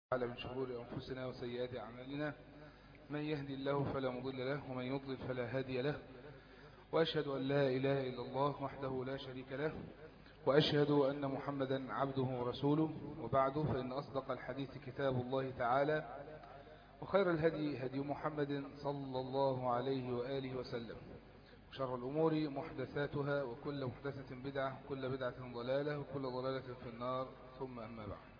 تعالى من شرور أنفسنا وسيئات أعمالنا من يهدي الله فلا مضل له ومن يضلل فلا هادي له وأشهد أن لا إله إلا الله وحده لا شريك له وأشهد أن محمدا عبده ورسوله وبعد فإن أصدق الحديث كتاب الله تعالى وخير الهدي هدي محمد صلى الله عليه وآله وسلم وشر الأمور محدثاتها وكل محدثة بدعة وكل بدعة ضلالة وكل ضلالة في النار ثم أما بعد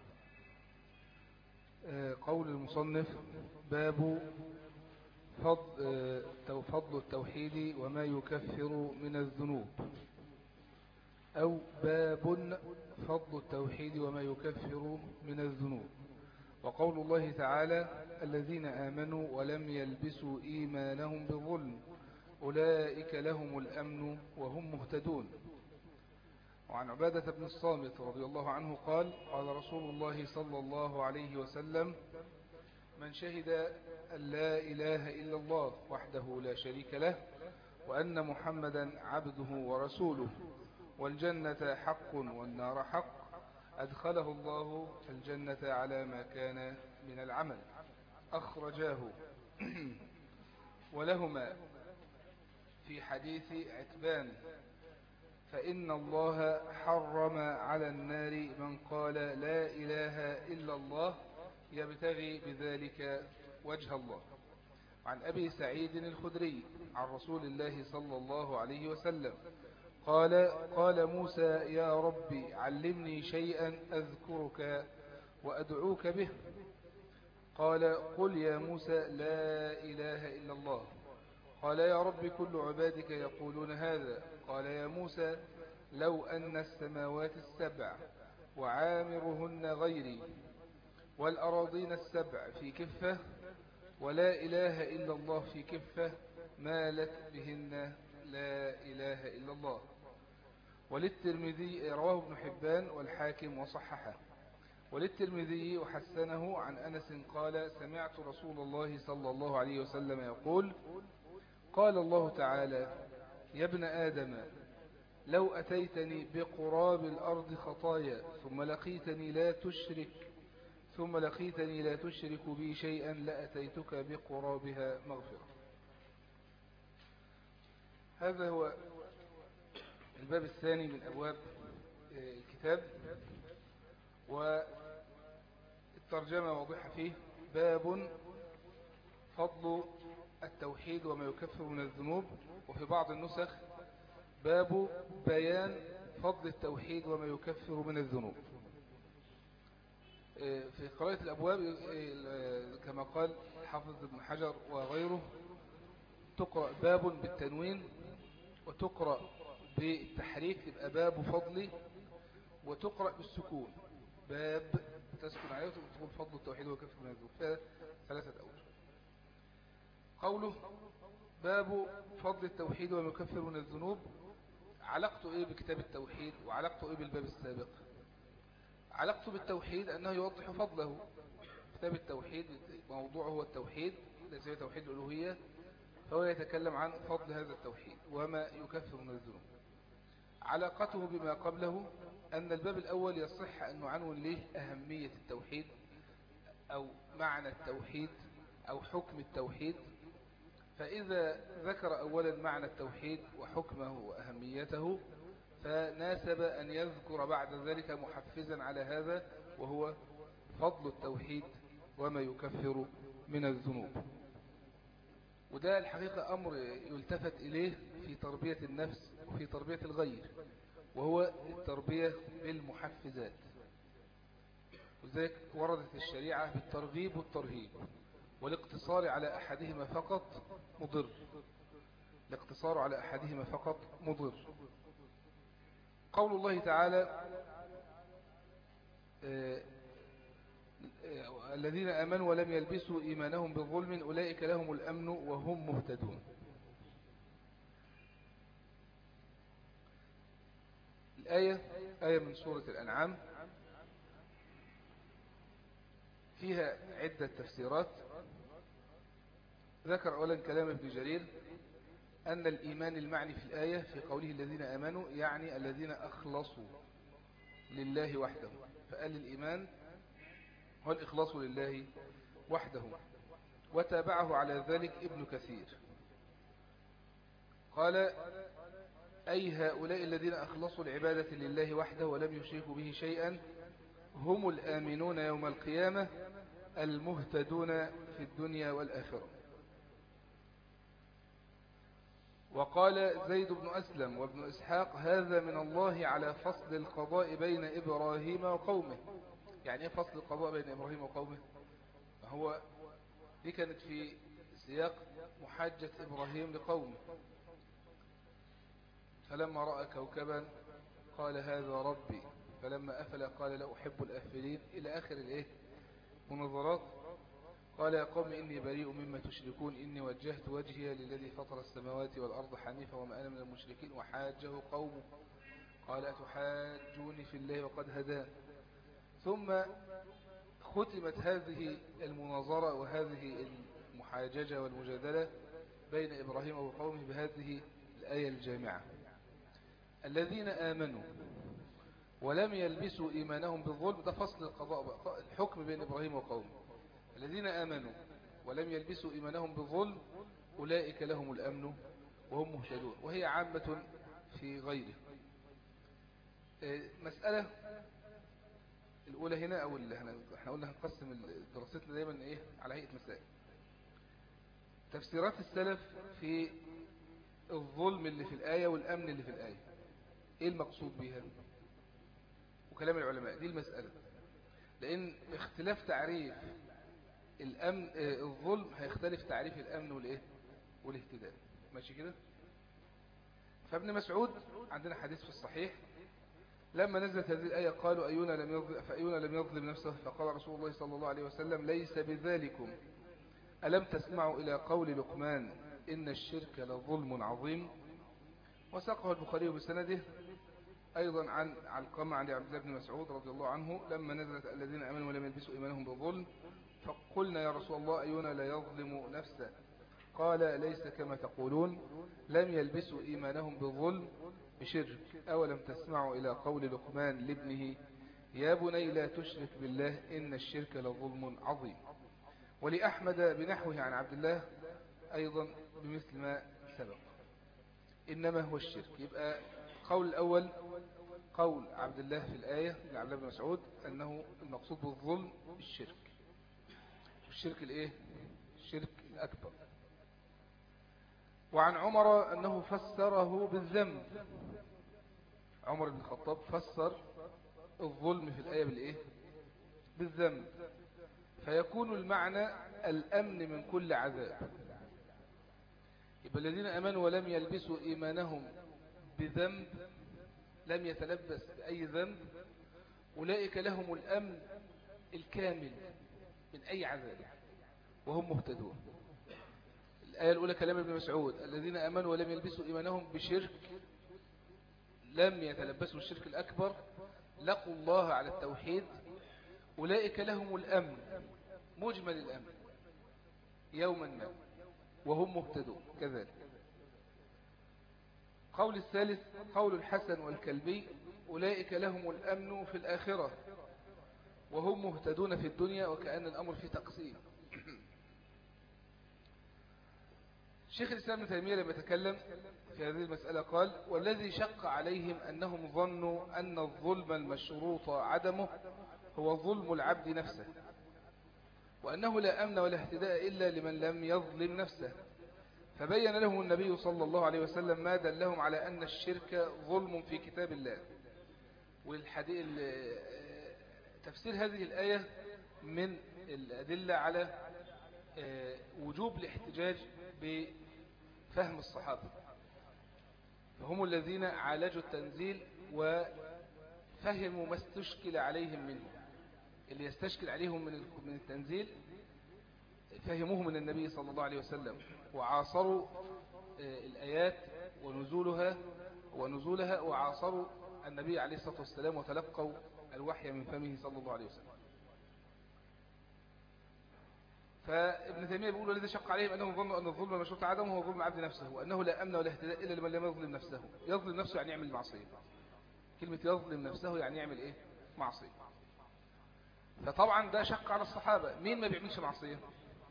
قول المصنف باب فضل, فضل التوحيد وما يكفر من الذنوب أو باب فضل التوحيد وما يكفر من الذنوب وقول الله تعالى الذين آمنوا ولم يلبسوا إيمانهم بظلم أولئك لهم الأمن وهم مهتدون وعن عبادة بن الصامت رضي الله عنه قال قال رسول الله صلى الله عليه وسلم من شهد أن لا إله إلا الله وحده لا شريك له وأن محمدا عبده ورسوله والجنة حق والنار حق أدخله الله الجنة على ما كان من العمل أخرجاه ولهما في حديث عتبان فإن الله حرم على النار من قال لا إله إلا الله يبتغي بذلك وجه الله عن أبي سعيد الخدري عن رسول الله صلى الله عليه وسلم قال قال موسى يا ربي علمني شيئا أذكرك وأدعوك به قال قل يا موسى لا إله إلا الله قال يا رب كل عبادك يقولون هذا قال يا موسى لو أن السماوات السبع وعامرهن غيري والأراضين السبع في كفة ولا إله إلا الله في كفة مالت بهن لا إله إلا الله وللترمذي رواه ابن حبان والحاكم وصححه وللترمذي وحسنه عن أنس قال سمعت رسول الله صلى الله عليه وسلم يقول قال الله تعالى يا ابن آدم لو أتيتني بقراب الأرض خطايا ثم لقيتني لا تشرك ثم لقيتني لا تشرك بي شيئا لأتيتك بقرابها مغفرة هذا هو الباب الثاني من أبواب الكتاب والترجمة واضحة فيه باب فضل التوحيد وما يكفر من الذنوب وفي بعض النسخ باب بيان فضل التوحيد وما يكفر من الذنوب في قراءة الأبواب كما قال حافظ ابن حجر وغيره تقرأ باب بالتنوين وتقرأ بالتحريك تبقى باب فضل وتقرأ بالسكون باب تسكن عليه وتقول فضل التوحيد وكفر من الذنوب ثلاثة أوجه قوله باب فضل التوحيد ومكفر من الذنوب علاقته ايه بكتاب التوحيد وعلاقته ايه بالباب السابق علاقته بالتوحيد انه يوضح فضله كتاب التوحيد موضوعه هو التوحيد ليس هو توحيد الالوهيه فهو يتكلم عن فضل هذا التوحيد وما يكفر من الذنوب علاقته بما قبله أن الباب الأول يصح أن نعنون له أهمية التوحيد أو معنى التوحيد أو حكم التوحيد فإذا ذكر أولا معنى التوحيد وحكمه وأهميته فناسب أن يذكر بعد ذلك محفزا على هذا وهو فضل التوحيد وما يكفر من الذنوب وده الحقيقة أمر يلتفت إليه في تربية النفس وفي تربية الغير وهو التربية بالمحفزات وذلك وردت الشريعة بالترغيب والترهيب والاقتصار على أحدهما فقط مضر الاقتصار على أحدهما فقط مضر قول الله تعالى الذين آمنوا ولم يلبسوا إيمانهم بظلم أولئك لهم الأمن وهم مهتدون الآية آية من سورة الأنعام فيها عدة تفسيرات ذكر أولا كلام ابن جرير أن الإيمان المعني في الآية في قوله الذين آمنوا يعني الذين أخلصوا لله وحده فقال الإيمان والإخلاص لله وحده وتابعه على ذلك ابن كثير قال أي هؤلاء الذين أخلصوا العبادة لله وحده ولم يشركوا به شيئا هم الآمنون يوم القيامة المهتدون في الدنيا والآخرة وقال زيد بن أسلم وابن إسحاق هذا من الله على فصل القضاء بين إبراهيم وقومه يعني ايه فصل القضاء بين إبراهيم وقومه هو دي كانت في سياق محاجة إبراهيم لقومه فلما رأى كوكبا قال هذا ربي فلما أفل قال لا أحب الأفلين إلى آخر الإيه منظرات قال يا قوم إني بريء مما تشركون إني وجهت وجهي للذي فطر السماوات والأرض حنيفا وما أنا من المشركين وحاجه قومه قال أتحاجوني في الله وقد هدان ثم ختمت هذه المناظرة وهذه المحاججة والمجادلة بين إبراهيم وقومه بهذه الآية الجامعة الذين آمنوا ولم يلبسوا إيمانهم بالظلم ده فصل القضاء الحكم بين إبراهيم وقومه الذين آمنوا ولم يلبسوا إيمانهم بالظلم أولئك لهم الأمن وهم مهتدون وهي عامة في غيره مسألة الأولى هنا أو اللي احنا قلنا هنقسم دراستنا دايما إيه على هيئة مسائل تفسيرات السلف في الظلم اللي في الآية والأمن اللي في الآية إيه المقصود بها وكلام العلماء دي المسألة لأن اختلاف تعريف الأمن الظلم هيختلف تعريف الأمن والإيه والاهتداء ماشي كده فابن مسعود عندنا حديث في الصحيح لما نزلت هذه الآية قالوا أيونا لم يظلم فأيونا لم يظلم نفسه فقال رسول الله صلى الله عليه وسلم ليس بذلكم ألم تسمعوا إلى قول لقمان إن الشرك لظلم عظيم وساقه البخاري بسنده أيضا عن علقمة عن عبد الله بن مسعود رضي الله عنه لما نزلت الذين أمنوا ولم يلبسوا إيمانهم بالظلم فقلنا يا رسول الله أينا لا يظلم نفسه قال ليس كما تقولون لم يلبسوا إيمانهم بالظلم بشرك أولم تسمعوا إلى قول لقمان لابنه يا بني لا تشرك بالله إن الشرك لظلم عظيم ولأحمد بنحوه عن عبد الله أيضا بمثل ما سبق إنما هو الشرك يبقى قول الأول قول عبد الله في الآية لعبد الله بن مسعود أنه المقصود بالظلم الشرك الشرك الإيه الشرك الأكبر وعن عمر أنه فسره بالذنب عمر بن الخطاب فسر الظلم في الآية بالإيه بالذنب فيكون المعنى الأمن من كل عذاب يبقى الذين أمنوا ولم يلبسوا إيمانهم بذنب لم يتلبس بأي ذنب أولئك لهم الأمن الكامل من أي عذاب وهم مهتدون الآية الأولى كلام ابن مسعود الذين أمنوا ولم يلبسوا إيمانهم بشرك لم يتلبسوا الشرك الأكبر لقوا الله على التوحيد أولئك لهم الأمن مجمل الأمن يوما ما وهم مهتدون كذلك قول الثالث قول الحسن والكلبي أولئك لهم الأمن في الآخرة وهم مهتدون في الدنيا وكأن الأمر في تقسيم شيخ الإسلام ابن تيمية لما يتكلم في هذه المسألة قال والذي شق عليهم أنهم ظنوا أن الظلم المشروط عدمه هو ظلم العبد نفسه وأنه لا أمن ولا اهتداء إلا لمن لم يظلم نفسه فبين لهم النبي صلى الله عليه وسلم ما دلهم على أن الشرك ظلم في كتاب الله والحديث تفسير هذه الآية من الأدلة على وجوب الاحتجاج بفهم الصحابة فهم الذين عالجوا التنزيل وفهموا ما استشكل عليهم منه اللي يستشكل عليهم من من التنزيل فهموه من النبي صلى الله عليه وسلم وعاصروا الآيات ونزولها ونزولها وعاصروا النبي عليه الصلاة والسلام وتلقوا الوحي من فمه صلى الله عليه وسلم فابن تيمية بيقول الذي شق عليهم أنهم ظنوا أن الظلم المشروط عدمه هو ظلم عبد نفسه وأنه لا أمن ولا اهتداء إلا لمن لم يظلم نفسه يظلم نفسه يعني يعمل معصية كلمة يظلم نفسه يعني يعمل إيه معصية فطبعا ده شق على الصحابة مين ما بيعملش معصية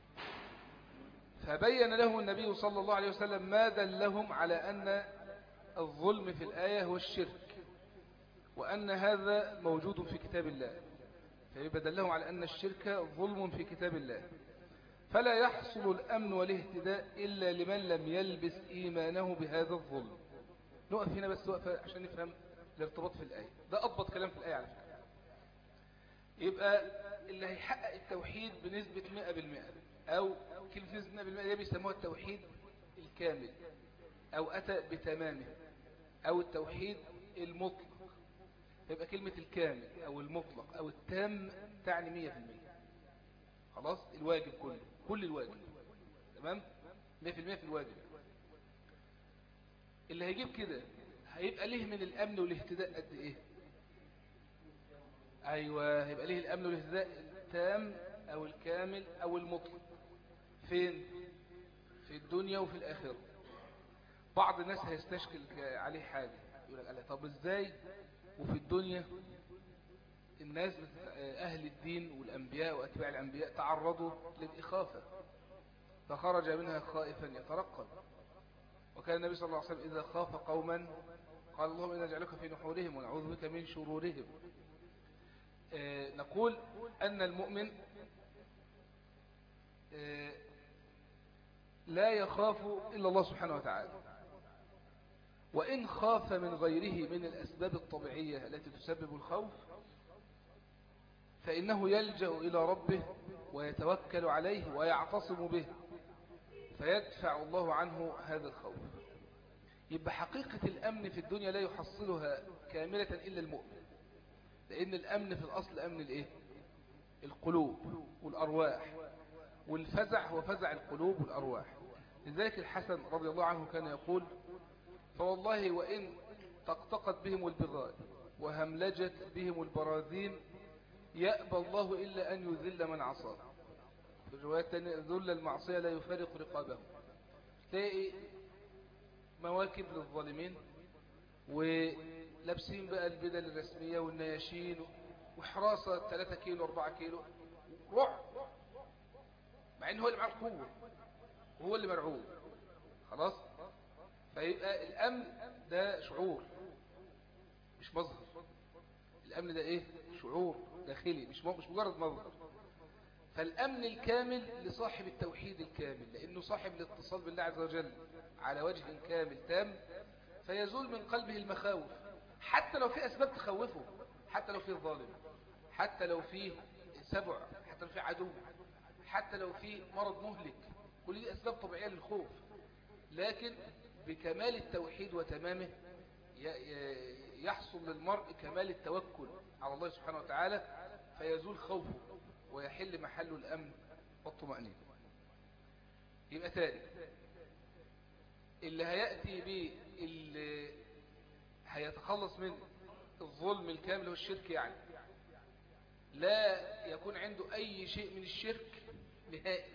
فبين لهم النبي صلى الله عليه وسلم ما دلهم على أن الظلم في الآية هو الشرك وأن هذا موجود في كتاب الله فيبدل لهم على أن الشرك ظلم في كتاب الله فلا يحصل الأمن والاهتداء إلا لمن لم يلبس إيمانه بهذا الظلم نقف هنا بس وقفة عشان نفهم الارتباط في الآية ده أضبط كلام في الآية على فكرة يبقى اللي هيحقق التوحيد بنسبة 100% أو كلمة نسبة 100% دي بيسموها التوحيد الكامل أو أتى بتمامه أو التوحيد المطلق يبقى كلمة الكامل أو المطلق أو التام تعني 100% خلاص الواجب كله كل الواجب تمام 100% في الواجب اللي هيجيب كده هيبقى ليه من الأمن والاهتداء قد إيه أيوة هيبقى ليه الأمن والاهتداء التام أو الكامل أو المطلق فين في الدنيا وفي الآخرة بعض الناس هيستشكل عليه حاجة يقول لك طب ازاي وفي الدنيا الناس أهل الدين والأنبياء وأتباع الأنبياء تعرضوا للإخافة فخرج منها خائفا يترقب وكان النبي صلى الله عليه وسلم إذا خاف قوما قال اللهم إنا نجعلك في نحورهم ونعوذ بك من شرورهم آه نقول أن المؤمن آه لا يخاف إلا الله سبحانه وتعالى وإن خاف من غيره من الأسباب الطبيعية التي تسبب الخوف فإنه يلجأ إلى ربه ويتوكل عليه ويعتصم به فيدفع الله عنه هذا الخوف يبقى حقيقة الأمن في الدنيا لا يحصلها كاملة إلا المؤمن لأن الأمن في الأصل أمن الإيه؟ القلوب والأرواح والفزع هو فزع القلوب والأرواح لذلك الحسن رضي الله عنه كان يقول فوالله وإن تقطقت بهم البغال وهملجت بهم البراذين يأبى الله إلا أن يذل من عصاه في الرواية الثانية ذل المعصية لا يفارق رقابه تلاقي مواكب للظالمين ولابسين بقى البدل الرسمية والنياشين وحراسة 3 كيلو 4 كيلو رعب مع انه هو اللي معاه القوة وهو اللي مرعوب خلاص فيبقى الأمن ده شعور مش مظهر الأمن ده إيه شعور داخلي مش مش مجرد مظهر فالأمن الكامل لصاحب التوحيد الكامل لأنه صاحب الاتصال بالله عز وجل على وجه كامل تام فيزول من قلبه المخاوف حتى لو في أسباب تخوفه حتى لو في ظالم حتى لو في سبع حتى لو في عدو حتى لو في مرض مهلك كل دي أسباب طبيعية للخوف لكن بكمال التوحيد وتمامه يحصل للمرء كمال التوكل على الله سبحانه وتعالى فيزول خوفه ويحل محله الأمن والطمأنينة يبقى تاني اللي هيأتي به اللي هيتخلص من الظلم الكامل والشرك يعني لا يكون عنده أي شيء من الشرك نهائي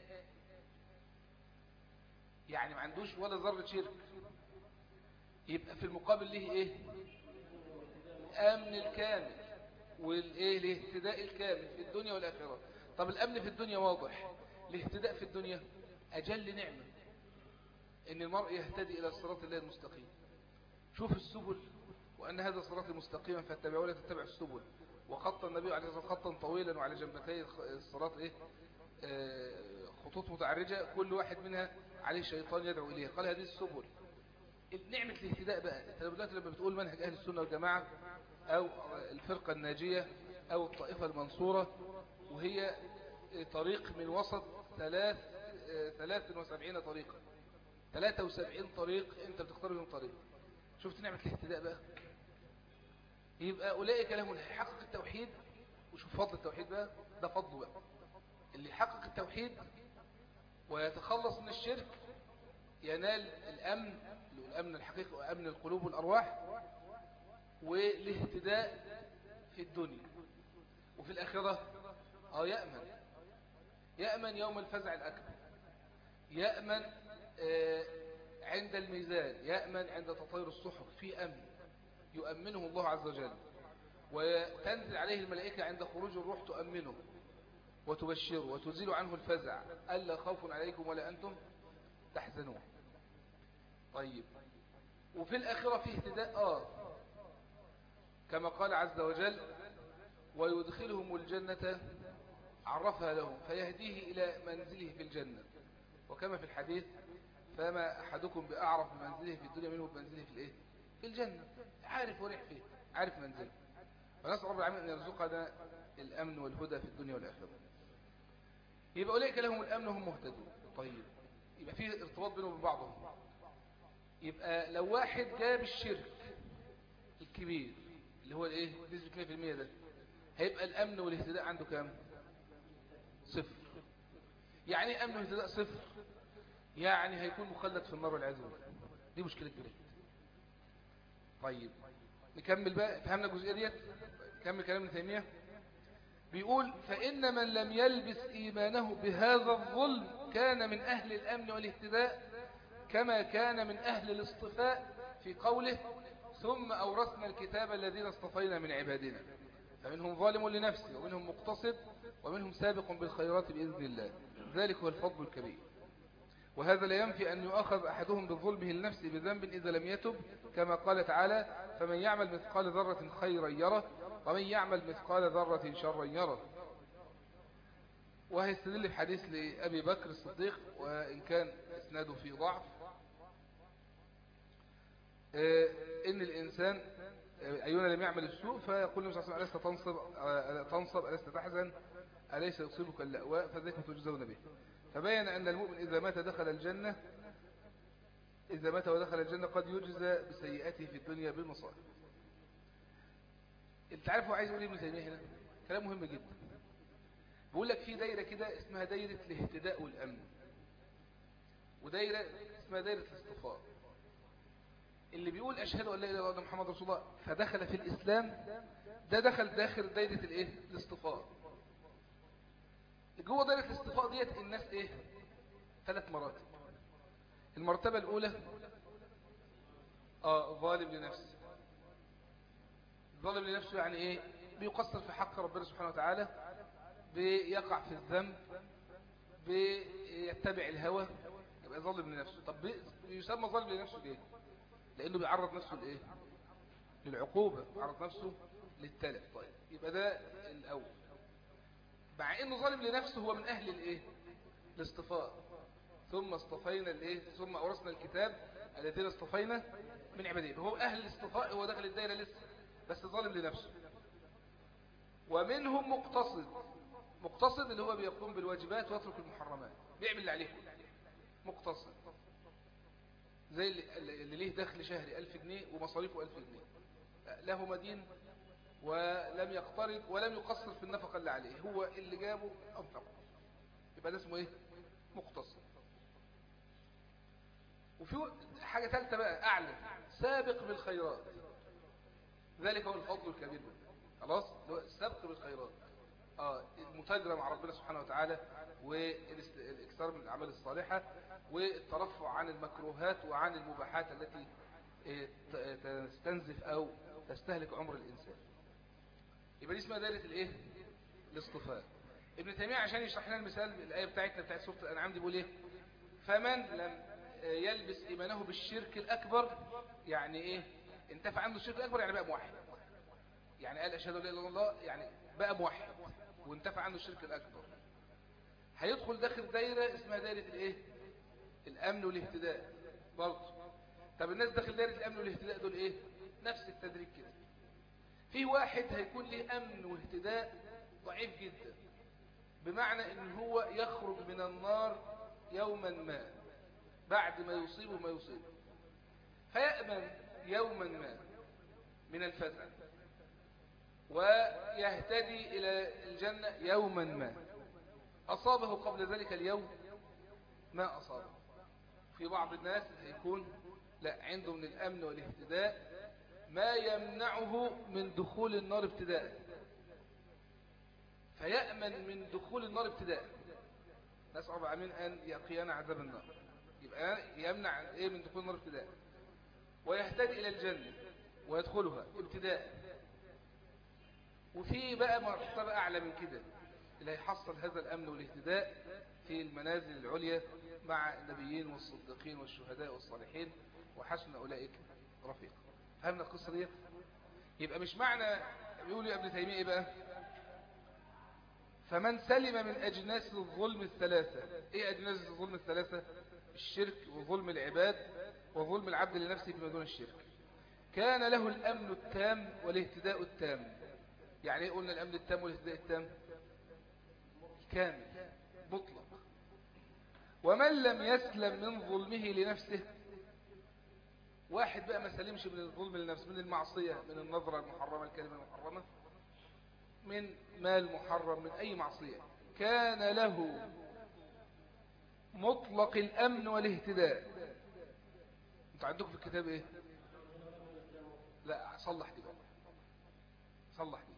يعني ما عندوش ولا ذرة شرك يبقى في المقابل له ايه الامن الكامل والايه الاهتداء الكامل في الدنيا والاخره طب الامن في الدنيا واضح الاهتداء في الدنيا اجل نعمه ان المرء يهتدي الى الصراط الله المستقيم شوف السبل وان هذا صراط مستقيما فاتبعوا ولا تتبعوا السبل وخط النبي عليه الصلاه والسلام خطا طويلا وعلى جنبتي الصراط ايه آه خطوط متعرجه كل واحد منها عليه شيطان يدعو اليه قال هذه السبل نعمة الاهتداء بقى انت دلوقتي لما بتقول منهج اهل السنة والجماعة او الفرقة الناجية او الطائفة المنصورة وهي طريق من وسط ثلاث ثلاث وسبعين طريقة ثلاثة وسبعين طريق انت بتختار منهم طريق شفت نعمة الاهتداء بقى يبقى اولئك لهم اللي يحقق التوحيد وشوف فضل التوحيد بقى ده فضله بقى اللي يحقق التوحيد ويتخلص من الشرك ينال الامن الأمن الحقيقي وأمن القلوب والأرواح والاهتداء في الدنيا وفي الآخرة أو يأمن يأمن يوم الفزع الأكبر يأمن عند الميزان يأمن عند تطير الصحف في أمن يؤمنه الله عز وجل وتنزل عليه الملائكة عند خروج الروح تؤمنه وتبشره وتزيل عنه الفزع ألا خوف عليكم ولا أنتم تحزنون طيب وفي الآخرة فيه اهتداء آه كما قال عز وجل ويدخلهم الجنة عرفها لهم فيهديه إلى منزله في الجنة وكما في الحديث فما أحدكم بأعرف منزله في الدنيا منه بمنزله في الإيه؟ في الجنة عارف وريح فيه عارف منزله فنسأل رب العالمين أن يرزقنا الأمن والهدى في الدنيا والآخرة يبقى أولئك لهم الأمن وهم مهتدون طيب يبقى فيه ارتباط بينهم وبين بعضهم يبقى لو واحد جاب الشرك الكبير اللي هو الايه نسبة 100% ده هيبقى الأمن والاهتداء عنده كام صفر يعني ايه أمن والاهتداء صفر يعني هيكون مخلد في النار والعياذ بالله دي مشكلة كبيرة طيب نكمل بقى فهمنا الجزئية ديت نكمل كلام ابن تيمية بيقول فإن من لم يلبس إيمانه بهذا الظلم كان من أهل الأمن والاهتداء كما كان من أهل الاصطفاء في قوله ثم أورثنا الكتاب الذين اصطفينا من عبادنا فمنهم ظالم لنفسه ومنهم مقتصد ومنهم سابق بالخيرات بإذن الله ذلك هو الفضل الكبير وهذا لا ينفي أن يؤخذ أحدهم بظلمه لنفسه بذنب إذا لم يتب كما قال تعالى فمن يعمل مثقال ذرة خيرا يره ومن يعمل مثقال ذرة شرا يره وهيستدل الحديث لأبي بكر الصديق وإن كان إسناده في ضعف إن الإنسان أيونا لم يعمل السوء فيقول النبي صلى الله عليه وسلم ألست تنصب, تنصب ألست تحزن أليس يصيبك اللأواء فذلك تجزون به فبين أن المؤمن إذا مات دخل الجنة إذا مات ودخل الجنة قد يجزى بسيئاته في الدنيا بالمصائب انت عارف هو عايز يقول ايه ابن تيميه هنا كلام مهم جدا بيقول لك في دايره كده اسمها دايره الاهتداء والامن ودايره اسمها دايره الاصطفاء اللي بيقول اشهد ان لا اله الا الله محمد رسول الله فدخل في الاسلام ده دخل داخل دايره الايه الاصطفاء جوه دايره الاصطفاء ديت الناس ايه ثلاث مراتب المرتبه الاولى اه ظالم لنفسه ظالم لنفسه يعني ايه بيقصر في حق ربنا سبحانه وتعالى بيقع في الذنب بيتبع الهوى يبقى ظالم لنفسه طب بيسمى ظالم لنفسه ليه لانه بيعرض نفسه لايه للعقوبة بيعرض نفسه للتلف طيب يبقى ده الاول مع انه ظالم لنفسه هو من اهل الايه الاصطفاء ثم اصطفينا الايه ثم اورثنا الكتاب الذين اصطفينا من عبادين هو اهل الاصطفاء هو داخل الدائره لسه بس ظالم لنفسه ومنهم مقتصد مقتصد اللي هو بيقوم بالواجبات ويترك المحرمات بيعمل اللي عليه مقتصد زي اللي, اللي ليه دخل شهري ألف جنيه ومصاريفه ألف جنيه له مدين ولم يقترض ولم يقصر في النفقة اللي عليه هو اللي جابه أنفقه يبقى ده اسمه ايه مقتصد وفي حاجة ثالثة بقى أعلى سابق بالخيرات ذلك هو الفضل الكبير خلاص السبق بالخيرات اه المتاجرة مع ربنا سبحانه وتعالى والاكثار من الأعمال الصالحة والترفع عن المكروهات وعن المباحات التي تستنزف أو تستهلك عمر الإنسان يبقى دي اسمها دائرة الايه الاصطفاء ابن تيمية عشان يشرح لنا المثال الآية بتاعتنا بتاعت سورة الأنعام دي بيقول ايه فمن لم يلبس إيمانه بالشرك الأكبر يعني ايه انتفع عنده الشرك الأكبر يعني بقى موحد يعني قال أشهد أن لا إله إلا الله يعني بقى موحد وانتفع عنده الشرك الأكبر هيدخل داخل دايرة اسمها دايرة الايه الأمن والاهتداء برضه طب الناس داخل دايرة الأمن والاهتداء دول ايه نفس التدريج كده في واحد هيكون له أمن واهتداء ضعيف جدا بمعنى ان هو يخرج من النار يوما ما بعد ما يصيبه ما يصيبه فيأمن يوما ما من الفزع ويهتدي إلى الجنة يوما ما أصابه قبل ذلك اليوم ما أصابه في بعض الناس هيكون لا عنده من الأمن والاهتداء ما يمنعه من دخول النار ابتداء فيأمن من دخول النار ابتداء نسأل عمين أن يقينا عذاب النار يبقى يمنع إيه من دخول النار ابتداء ويهتدي إلى الجنة ويدخلها ابتداء وفي بقى مرتبة أعلى من كده اللي هيحصل هذا الأمن والاهتداء في المنازل العليا مع النبيين والصديقين والشهداء والصالحين وحسن أولئك رفيقا فهمنا القصة دي يبقى مش معنى بيقول يا ابن تيمية ايه بقى فمن سلم من أجناس الظلم الثلاثة ايه أجناس الظلم الثلاثة الشرك وظلم العباد وظلم العبد لنفسه بما دون الشرك كان له الأمن التام والاهتداء التام يعني ايه قلنا الأمن التام والاهتداء التام كامل مطلق ومن لم يسلم من ظلمه لنفسه واحد بقى ما سلمش من الظلم لنفسه من المعصية من النظرة المحرمة الكلمة المحرمة من مال محرم من أي معصية كان له مطلق الأمن والاهتداء انتوا عندكم في الكتاب ايه لا صلح دي بقى صلح دي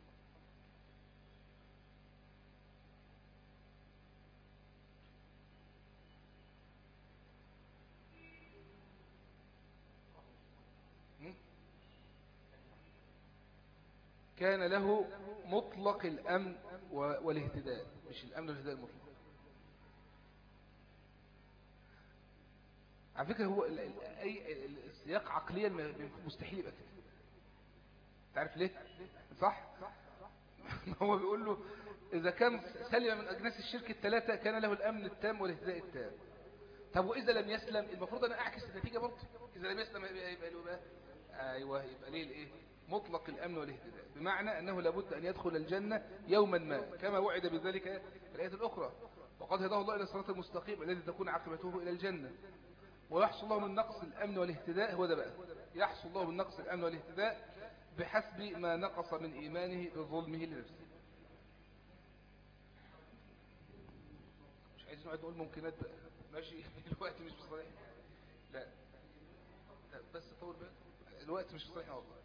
كان له مطلق الأمن والاهتداء مش الأمن والاهتداء المطلق على فكرة هو أي السياق عقليا مستحيل يبقى كده تعرف ليه صح هو بيقول له إذا كان سلم من أجناس الشرك الثلاثة كان له الأمن التام والاهتداء التام طب وإذا لم يسلم المفروض أنا أعكس النتيجة برضه إذا لم يسلم يبقى له بقى أيوه يبقى ليه الإيه مطلق الأمن والاهتداء بمعنى أنه لابد أن يدخل الجنة يوما ما كما وعد بذلك الآية الأخرى وقد هداه الله إلى الصراط المستقيم الذي تكون عاقبته إلى الجنة ويحصل الله من نقص الأمن والاهتداء هو ده بقى يحصل الله من نقص الأمن والاهتداء بحسب ما نقص من إيمانه بظلمه لنفسه مش عايز نقعد نقول ممكنات بقى ماشي الوقت مش بصحيح لا لا بس طول بقى الوقت مش بصحيح والله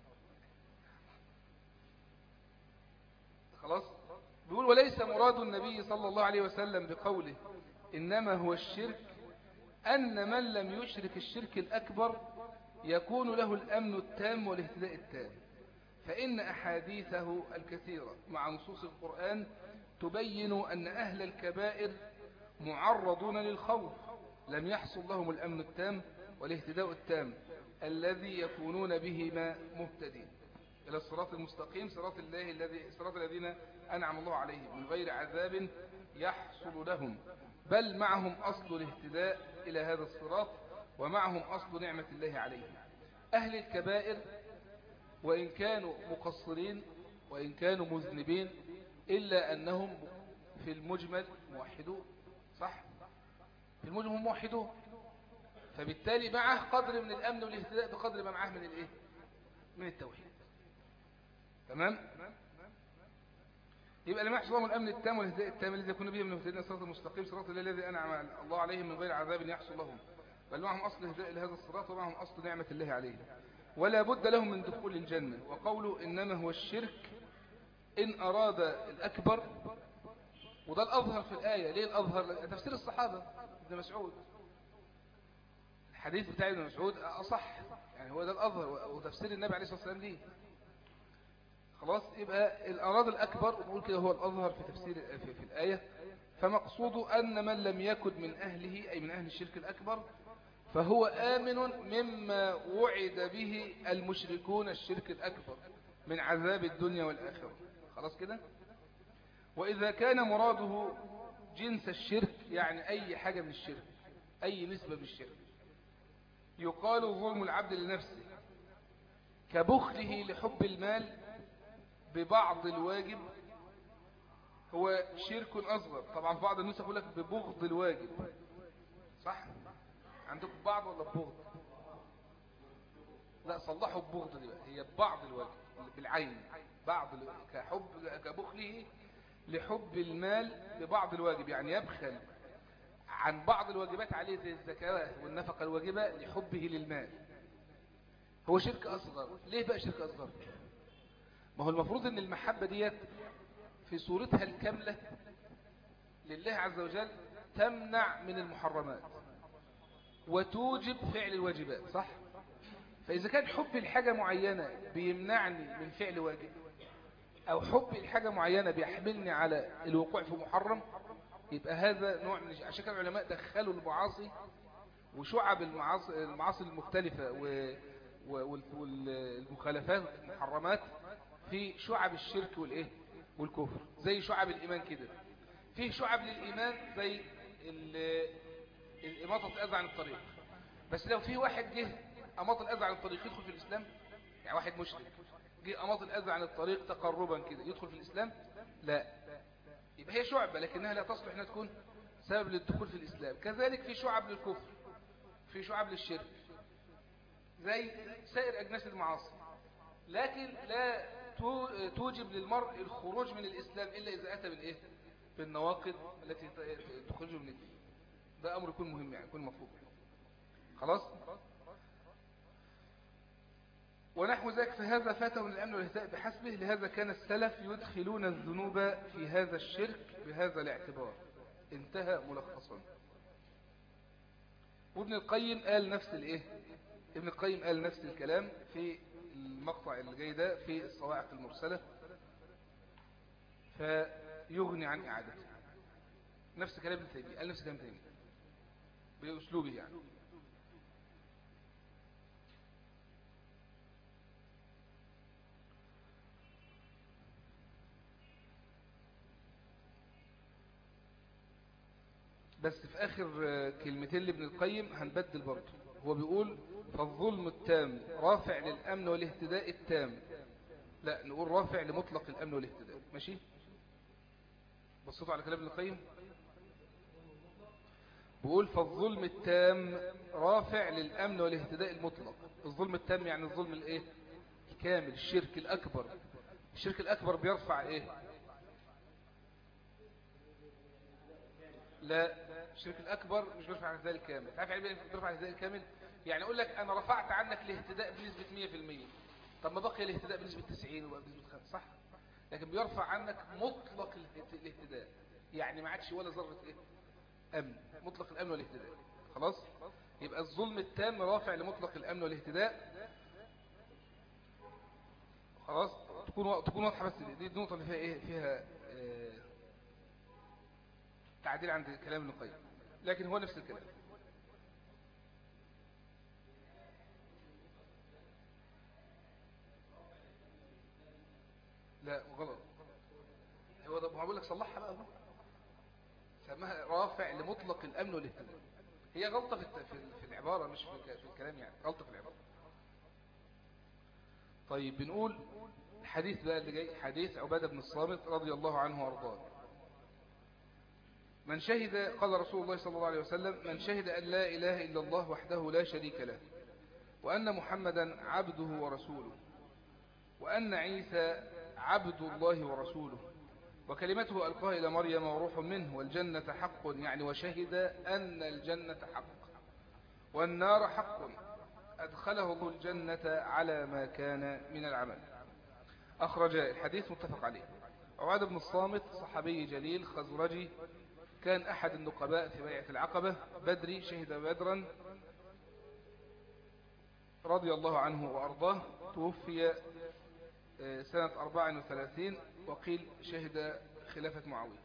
خلاص بيقول وليس مراد النبي صلى الله عليه وسلم بقوله إنما هو الشرك أن من لم يشرك الشرك الأكبر يكون له الأمن التام والاهتداء التام فإن أحاديثه الكثيرة مع نصوص القرآن تبين أن أهل الكبائر معرضون للخوف لم يحصل لهم الأمن التام والاهتداء التام الذي يكونون بهما مهتدين إلى الصراط المستقيم صراط الله الذي صراط الذين أنعم الله عليهم من غير عذاب يحصل لهم بل معهم أصل الاهتداء إلى هذا الصراط ومعهم أصل نعمة الله عليهم أهل الكبائر وإن كانوا مقصرين وإن كانوا مذنبين إلا أنهم في المجمل موحدون صح في المجمل موحدون فبالتالي معه قدر من الأمن والاهتداء بقدر ما معه من الإيه من التوحيد تمام يبقى لما يحصل لهم الأمن التام والهداء التام الذي يكون به من المهتدين الصراط المستقيم صراط الله الذي أنعم الله عليهم من غير عذاب يحصل لهم بل معهم أصل الهداء لهذا الصراط ومعهم أصل نعمة الله عليهم ولا بد لهم من دخول الجنة وقوله إنما هو الشرك إن أراد الأكبر وده الأظهر في الآية ليه الأظهر تفسير الصحابة ابن مسعود الحديث بتاع ابن مسعود أصح يعني هو ده الأظهر وتفسير النبي عليه الصلاة والسلام ليه خلاص يبقى الأراد الأكبر ونقول كده هو الأظهر في تفسير في, في الآية فمقصوده أن من لم يكن من أهله أي من أهل الشرك الأكبر فهو آمن مما وعد به المشركون الشرك الأكبر من عذاب الدنيا والآخرة خلاص كده وإذا كان مراده جنس الشرك يعني أي حاجة من الشرك أي نسبة من الشرك يقال ظلم العبد لنفسه كبخله لحب المال ببعض الواجب هو شرك أصغر طبعا في بعض النسخ يقول لك ببغض الواجب صح عندكم بعض ولا ببغض لا صلحوا ببغض دي بقى هي ببعض الواجب بالعين بعض كحب كبخله لحب المال ببعض الواجب يعني يبخل عن بعض الواجبات عليه زي الزكاة والنفقة الواجبة لحبه للمال هو شرك أصغر ليه بقى شرك أصغر ما هو المفروض ان المحبة ديت في صورتها الكاملة لله عز وجل تمنع من المحرمات وتوجب فعل الواجبات صح فإذا كان حب الحاجة معينة بيمنعني من فعل واجب أو حبي لحاجة معينة بيحملني على الوقوع في محرم يبقى هذا نوع من عشان كده العلماء دخلوا المعاصي وشعب المعاصي, المعاصي المختلفة والمخالفات المحرمات في شعب الشرك والإيه والكفر زي شعب الإيمان كده فيه شعب للإيمان زي الإماطة الأذى عن الطريق بس لو في واحد جه أماط الأذى عن الطريق يدخل في الإسلام يعني واحد مشرك جه أماط الأذى عن الطريق تقربا كده يدخل في الإسلام لا يبقى هي شعبة لكنها لا تصلح أنها تكون سبب للدخول في الإسلام كذلك في شعب للكفر في شعب للشرك زي سائر أجناس المعاصي لكن لا توجب للمرء الخروج من الإسلام إلا إذا أتى بالإيه بالنواقض التي تخرجه من الدين ده أمر يكون مهم يعني يكون مطلوب خلاص ونحو ذلك فهذا فاتهم الأمن والاهتاء بحسبه لهذا كان السلف يدخلون الذنوب في هذا الشرك بهذا الاعتبار انتهى ملخصا وابن القيم قال نفس الايه ابن القيم قال نفس الكلام في المقطع اللي جاي ده في الصواعق المرسلة فيغني عن إعادته نفس كلام ابن تيمية قال نفس كلام تيمية بأسلوبه يعني بس في آخر كلمتين لابن القيم هنبدل برضه هو بيقول فالظلم التام رافع للأمن والاهتداء التام لا نقول رافع لمطلق الأمن والاهتداء ماشي بصيتوا على كلام ابن القيم بيقول فالظلم التام رافع للأمن والاهتداء المطلق الظلم التام يعني الظلم الايه الكامل الشرك الأكبر الشرك الأكبر بيرفع ايه لا الشرك الأكبر مش بيرفع عن ذلك كامل تعرف يعني بيرفع عن ذلك كامل يعني أقول لك أنا رفعت عنك الاهتداء بنسبة 100% طب ما بقي الاهتداء بنسبة 90 وبقى بنسبة 5 صح لكن بيرفع عنك مطلق الاهتداء يعني ما عادش ولا ذرة ايه أمن مطلق الأمن والاهتداء خلاص يبقى الظلم التام رافع لمطلق الأمن والاهتداء خلاص تكون تكون واضحه بس دي النقطه اللي فيها ايه فيها اه تعديل عند كلام ابن القيم لكن هو نفس الكلام لا غلط هو ده بقول لك صلحها بقى هو سماها رافع لمطلق الامن والاهتمام هي غلطه في في العباره مش في الكلام يعني غلطه في العباره طيب بنقول الحديث بقى اللي جاي حديث عبادة بن الصامت رضي الله عنه وارضاه من شهد قال رسول الله صلى الله عليه وسلم من شهد أن لا إله إلا الله وحده لا شريك له وأن محمدا عبده ورسوله وأن عيسى عبد الله ورسوله وكلمته ألقاها إلى مريم وروح منه والجنة حق يعني وشهد أن الجنة حق والنار حق أدخله الله الجنة على ما كان من العمل أخرج الحديث متفق عليه عباد بن الصامت صحابي جليل خزرجي كان أحد النقباء في بيعة العقبة بدري شهد بدرا رضي الله عنه وأرضاه توفي سنة 34 وقيل شهد خلافة معاوية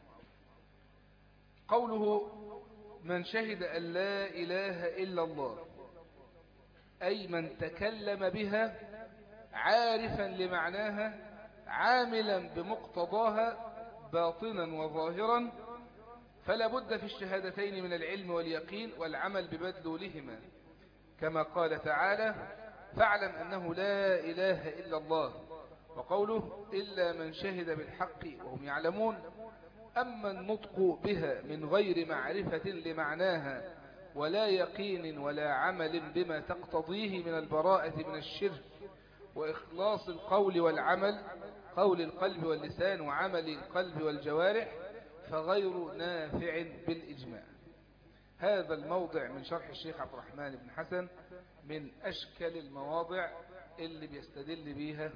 قوله من شهد أن لا إله إلا الله أي من تكلم بها عارفا لمعناها عاملا بمقتضاها باطنا وظاهرا فلا بد في الشهادتين من العلم واليقين والعمل ببدلولهما كما قال تعالى فاعلم أنه لا إله إلا الله وقوله إلا من شهد بالحق وهم يعلمون أما النطق بها من غير معرفة لمعناها ولا يقين ولا عمل بما تقتضيه من البراءة من الشرك وإخلاص القول والعمل قول القلب واللسان وعمل القلب والجوارح فغير نافع بالإجماع هذا الموضع من شرح الشيخ عبد الرحمن بن حسن من أشكل المواضع اللي بيستدل بيها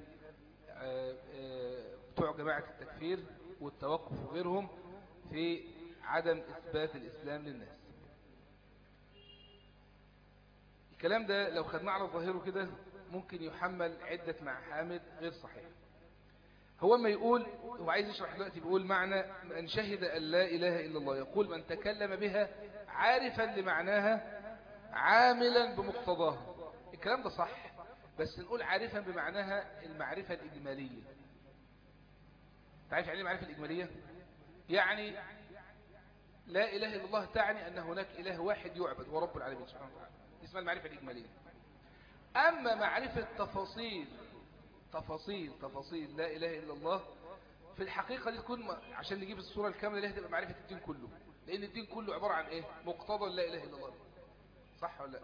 بتوع جماعة التكفير والتوقف وغيرهم في عدم إثبات الإسلام للناس الكلام ده لو خدناه على ظاهره كده ممكن يحمل عدة محامد غير صحيح هو ما يقول هو عايز يشرح دلوقتي بيقول معنى من شهد أن لا إله إلا الله يقول من تكلم بها عارفا لمعناها عاملا بمقتضاها الكلام ده صح بس نقول عارفا بمعناها المعرفة الإجمالية تعرف يعني المعرفة الإجمالية يعني لا إله إلا الله تعني أن هناك إله واحد يعبد هو رب العالمين سبحانه وتعالى اسمها المعرفة الإجمالية أما معرفة تفاصيل تفاصيل تفاصيل لا إله إلا الله في الحقيقة دي تكون عشان نجيب الصورة الكاملة لها تبقى معرفة الدين كله لأن الدين كله عبارة عن إيه مقتضى لا إله إلا الله صح ولا لا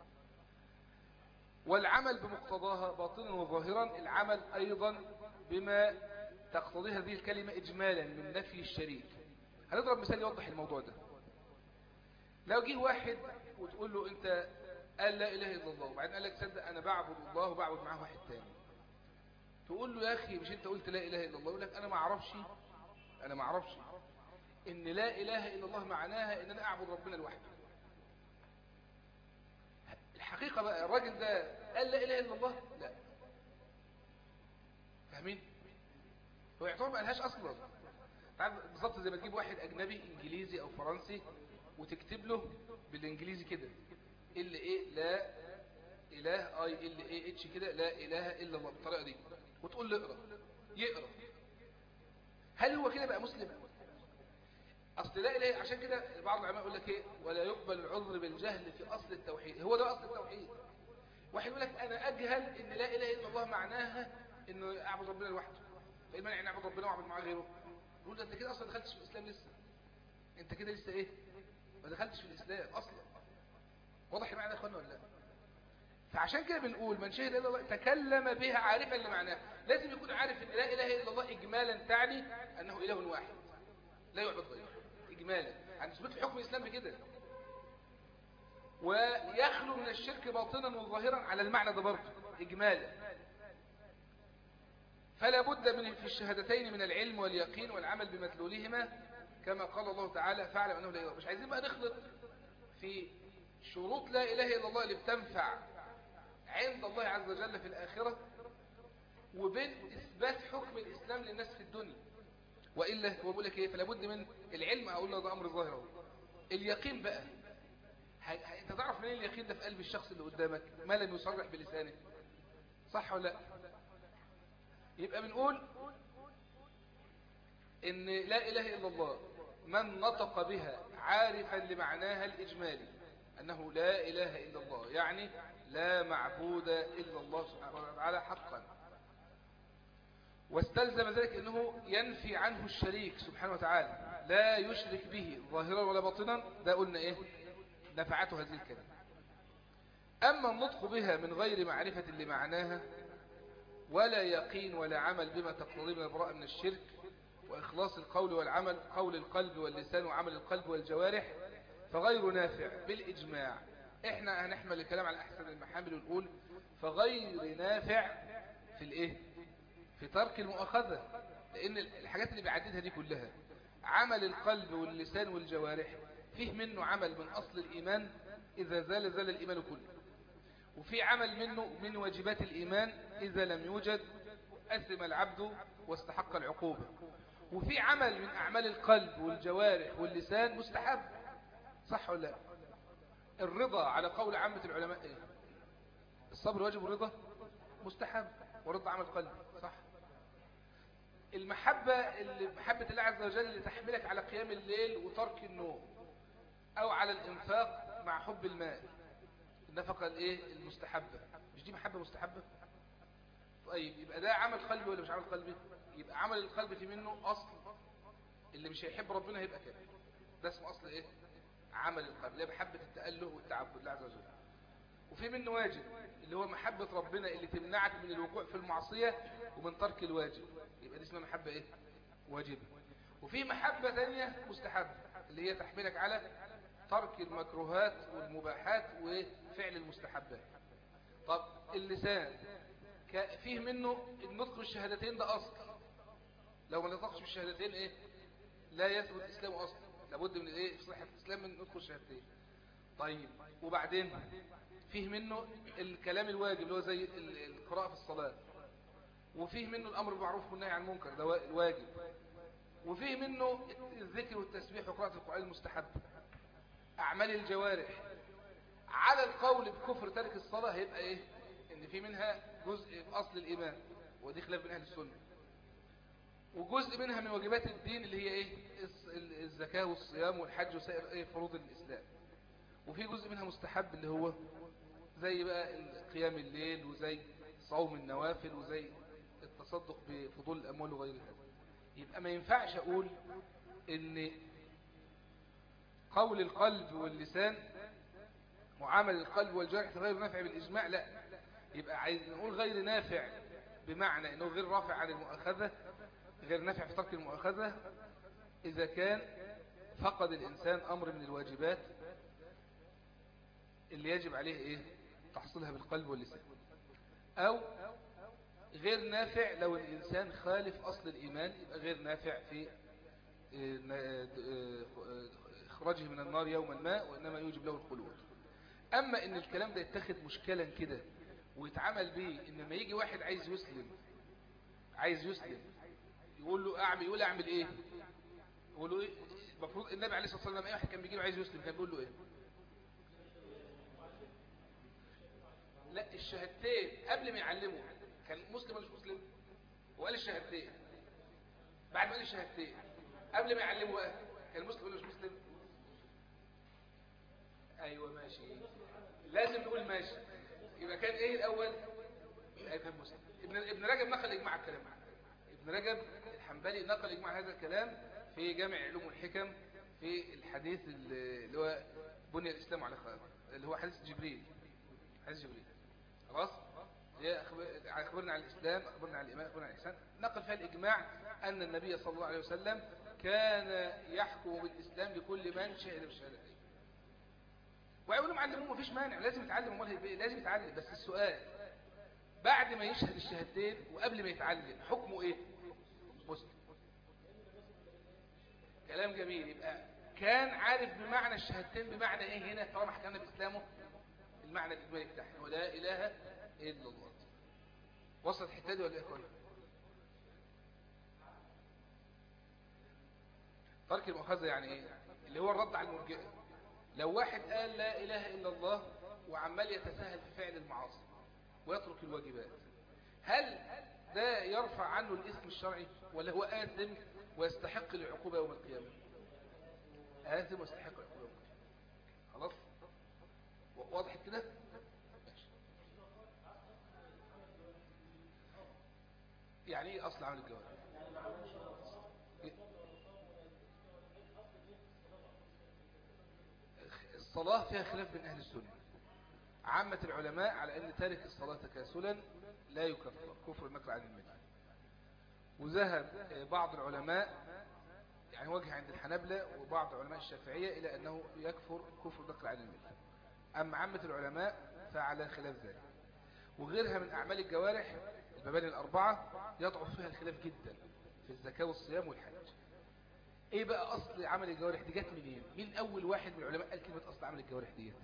والعمل بمقتضاها باطنا وظاهرا العمل أيضا بما تقتضي هذه الكلمة إجمالا من نفي الشريك هنضرب مثال يوضح الموضوع ده لو جه واحد وتقول له أنت قال لا إله إلا الله وبعدين قال لك صدق أنا بعبد الله وبعبد معاه واحد تاني تقول له يا أخي مش أنت قلت لا إله إلا الله يقول لك أنا ما أعرفش أنا ما أعرفش إن لا إله إلا الله معناها إن أنا أعبد ربنا لوحده الحقيقة بقى الراجل ده قال لا إله إلا الله لا فاهمين هو يعتبر ما قالهاش أصلا بالظبط زي ما تجيب واحد أجنبي إنجليزي أو فرنسي وتكتب له بالإنجليزي كده ال ايه لا إله اي ال اي اتش كده لا إله إلا الله بالطريقة دي وتقول له اقرأ يقرأ هل هو كده بقى مسلم أصل لا إله عشان كده بعض العلماء يقول لك إيه ولا يقبل العذر بالجهل في أصل التوحيد هو ده أصل التوحيد واحد يقول لك أنا أجهل إن لا إله إلا الله معناها إنه أعبد ربنا لوحده فإيه المانع إن أعبد ربنا وأعبد معاه غيره يقول أنت كده أصلا دخلتش في الإسلام لسه أنت كده لسه إيه ما دخلتش في الإسلام أصلا واضح المعنى يا اخوانا ولا لا فعشان كده بنقول من شهد الا الله تكلم بها عارفا لمعناه لازم يكون عارف ان لا اله الا الله اجمالا تعني انه اله واحد لا يعبد غيره اجمالا عن اثبات الحكم الاسلام بكده ويخلو من الشرك باطنا وظاهرا على المعنى ده برضه اجمالا فلا بد من في الشهادتين من العلم واليقين والعمل بمدلولهما كما قال الله تعالى فاعلم انه لا اله مش عايزين بقى نخلط في شروط لا إله إلا الله اللي بتنفع عند الله عز وجل في الآخرة وبين إثبات حكم الإسلام للناس في الدنيا وإلا هو بيقول لك إيه فلا بد من العلم أقول له ده أمر ظاهر اليقين بقى أنت تعرف منين اليقين ده في قلب الشخص اللي قدامك ما لم يصرح بلسانه صح ولا لا يبقى بنقول إن لا إله إلا الله من نطق بها عارفا لمعناها الإجمالي أنه لا إله إلا الله يعني لا معبود إلا الله سبحانه وتعالى حقا واستلزم ذلك أنه ينفي عنه الشريك سبحانه وتعالى لا يشرك به ظاهرا ولا باطنا ده قلنا إيه نفعته هذه الكلمة أما النطق بها من غير معرفة لمعناها ولا يقين ولا عمل بما تقتضي من البراءة من الشرك وإخلاص القول والعمل قول القلب واللسان وعمل القلب والجوارح فغير نافع بالإجماع احنا هنحمل الكلام على أحسن المحامل ونقول فغير نافع في الايه في ترك المؤاخذة لأن الحاجات اللي بيعددها دي كلها عمل القلب واللسان والجوارح فيه منه عمل من أصل الإيمان إذا زال زال الإيمان كله وفي عمل منه من واجبات الإيمان إذا لم يوجد أثم العبد واستحق العقوبة وفي عمل من أعمال القلب والجوارح واللسان مستحب صح ولا لا الرضا على قول عامة العلماء ايه الصبر واجب الرضا مستحب ورضا عمل قلب صح المحبة اللي محبة الله عز وجل اللي تحملك على قيام الليل وترك النوم او على الانفاق مع حب المال النفقة الايه المستحبة مش دي محبة مستحبة طيب يبقى ده عمل قلبي ولا مش عمل قلبي يبقى عمل القلب في منه اصل اللي مش هيحب ربنا هيبقى كده ده اسمه اصل ايه عمل القلب اللي محبة التأله والتعبد لله عز وجل وفي منه واجب اللي هو محبة ربنا اللي تمنعك من الوقوع في المعصية ومن ترك الواجب يبقى دي اسمها محبة ايه واجبة وفي محبة ثانية مستحبة اللي هي تحملك على ترك المكروهات والمباحات وفعل المستحبات طب اللسان فيه منه النطق بالشهادتين ده أصل لو ما نطقش بالشهادتين ايه لا يثبت إسلامه أصلا لابد من ايه في صحة الإسلام من ندخل شهادتين طيب وبعدين فيه منه الكلام الواجب اللي هو زي القراءة في الصلاة وفيه منه الأمر بالمعروف والنهي عن المنكر ده الواجب وفيه منه الذكر والتسبيح وقراءة القرآن المستحب أعمال الجوارح على القول بكفر ترك الصلاة هيبقى إيه إن في منها جزء في أصل الإيمان ودي خلاف من أهل السنة وجزء منها من واجبات الدين اللي هي إيه الزكاة والصيام والحج وسائر إيه فروض الإسلام وفي جزء منها مستحب اللي هو زي بقى قيام الليل وزي صوم النوافل وزي التصدق بفضول الأموال وغير هذا يبقى ما ينفعش أقول إن قول القلب واللسان وعمل القلب والجرح غير نافع بالإجماع لا يبقى عايز نقول غير نافع بمعنى أنه غير رافع عن المؤاخذة غير نافع في ترك المؤاخذة إذا كان فقد الإنسان أمر من الواجبات اللي يجب عليه إيه تحصيلها بالقلب واللسان أو غير نافع لو الإنسان خالف أصل الإيمان يبقى غير نافع في إخراجه من النار يوما ما وإنما يوجب له الخلود أما إن الكلام ده يتخذ مشكلا كده ويتعمل به إن لما يجي واحد عايز يسلم عايز يسلم يقول له أعمل يقول أعمل إيه يقول له إيه المفروض النبي عليه الصلاة والسلام أي واحد كان بيجي له عايز يسلم كان بيقول له إيه لا الشهادتين قبل ما يعلمه كان مسلم ولا مش مسلم وقال الشهادتين بعد ما قال الشهادتين قبل ما يعلمه بقى كان مسلم ولا مش مسلم ايوه ماشي لازم نقول ماشي يبقى كان ايه الاول يبقى كان مسلم ابن ابن رجب نقل اجماع الكلام ابن رجب الحنبلي نقل اجماع هذا الكلام في جامع علوم الحكم في الحديث اللي هو بني الاسلام على خير اللي هو حديث جبريل حديث جبريل خلاص أخبرنا عن الإسلام أخبرنا عن الإيمان أخبرنا عن الإحسان نقل فيها الإجماع أن النبي صلى الله عليه وسلم كان يحكم بالإسلام لكل من شهد بالشهادتين ويقولوا معلمون مفيش مانع لازم يتعلم امال لازم يتعلم بس السؤال بعد ما يشهد الشهادتين وقبل ما يتعلم حكمه ايه مسلم كلام جميل يبقى كان عارف بمعنى الشهادتين بمعنى ايه هنا طالما حكمنا باسلامه المعنى الاجمالي بتاعنا ولا اله الا الله وصلت الحته دي ولا ايه يا اخوانا ترك المؤاخذه يعني ايه اللي هو الرد على المرجئه لو واحد قال لا اله الا الله وعمال يتساهل في فعل المعاصي ويترك الواجبات هل ده يرفع عنه الاسم الشرعي ولا هو آثم ويستحق العقوبة يوم القيامة آثم ويستحق العقوبة يوم القيامة خلاص واضح كده يعني ايه اصل عمل الجواب الصلاة فيها خلاف بين اهل السنة عامة العلماء على ان تارك الصلاة تكاسلا لا يكفر كفر النقل عن الملة وذهب بعض العلماء يعني وجه عند الحنبلة وبعض علماء الشافعية إلى أنه يكفر كفر النقل عن الملة أما عامة العلماء فعلى خلاف ذلك وغيرها من أعمال الجوارح المباني الأربعة يضعف فيها الخلاف جدا في الزكاة والصيام والحج ايه بقى اصل عمل الجوارح دي جت منين مين اول واحد من العلماء قال كلمة اصل عمل الجوارح ديت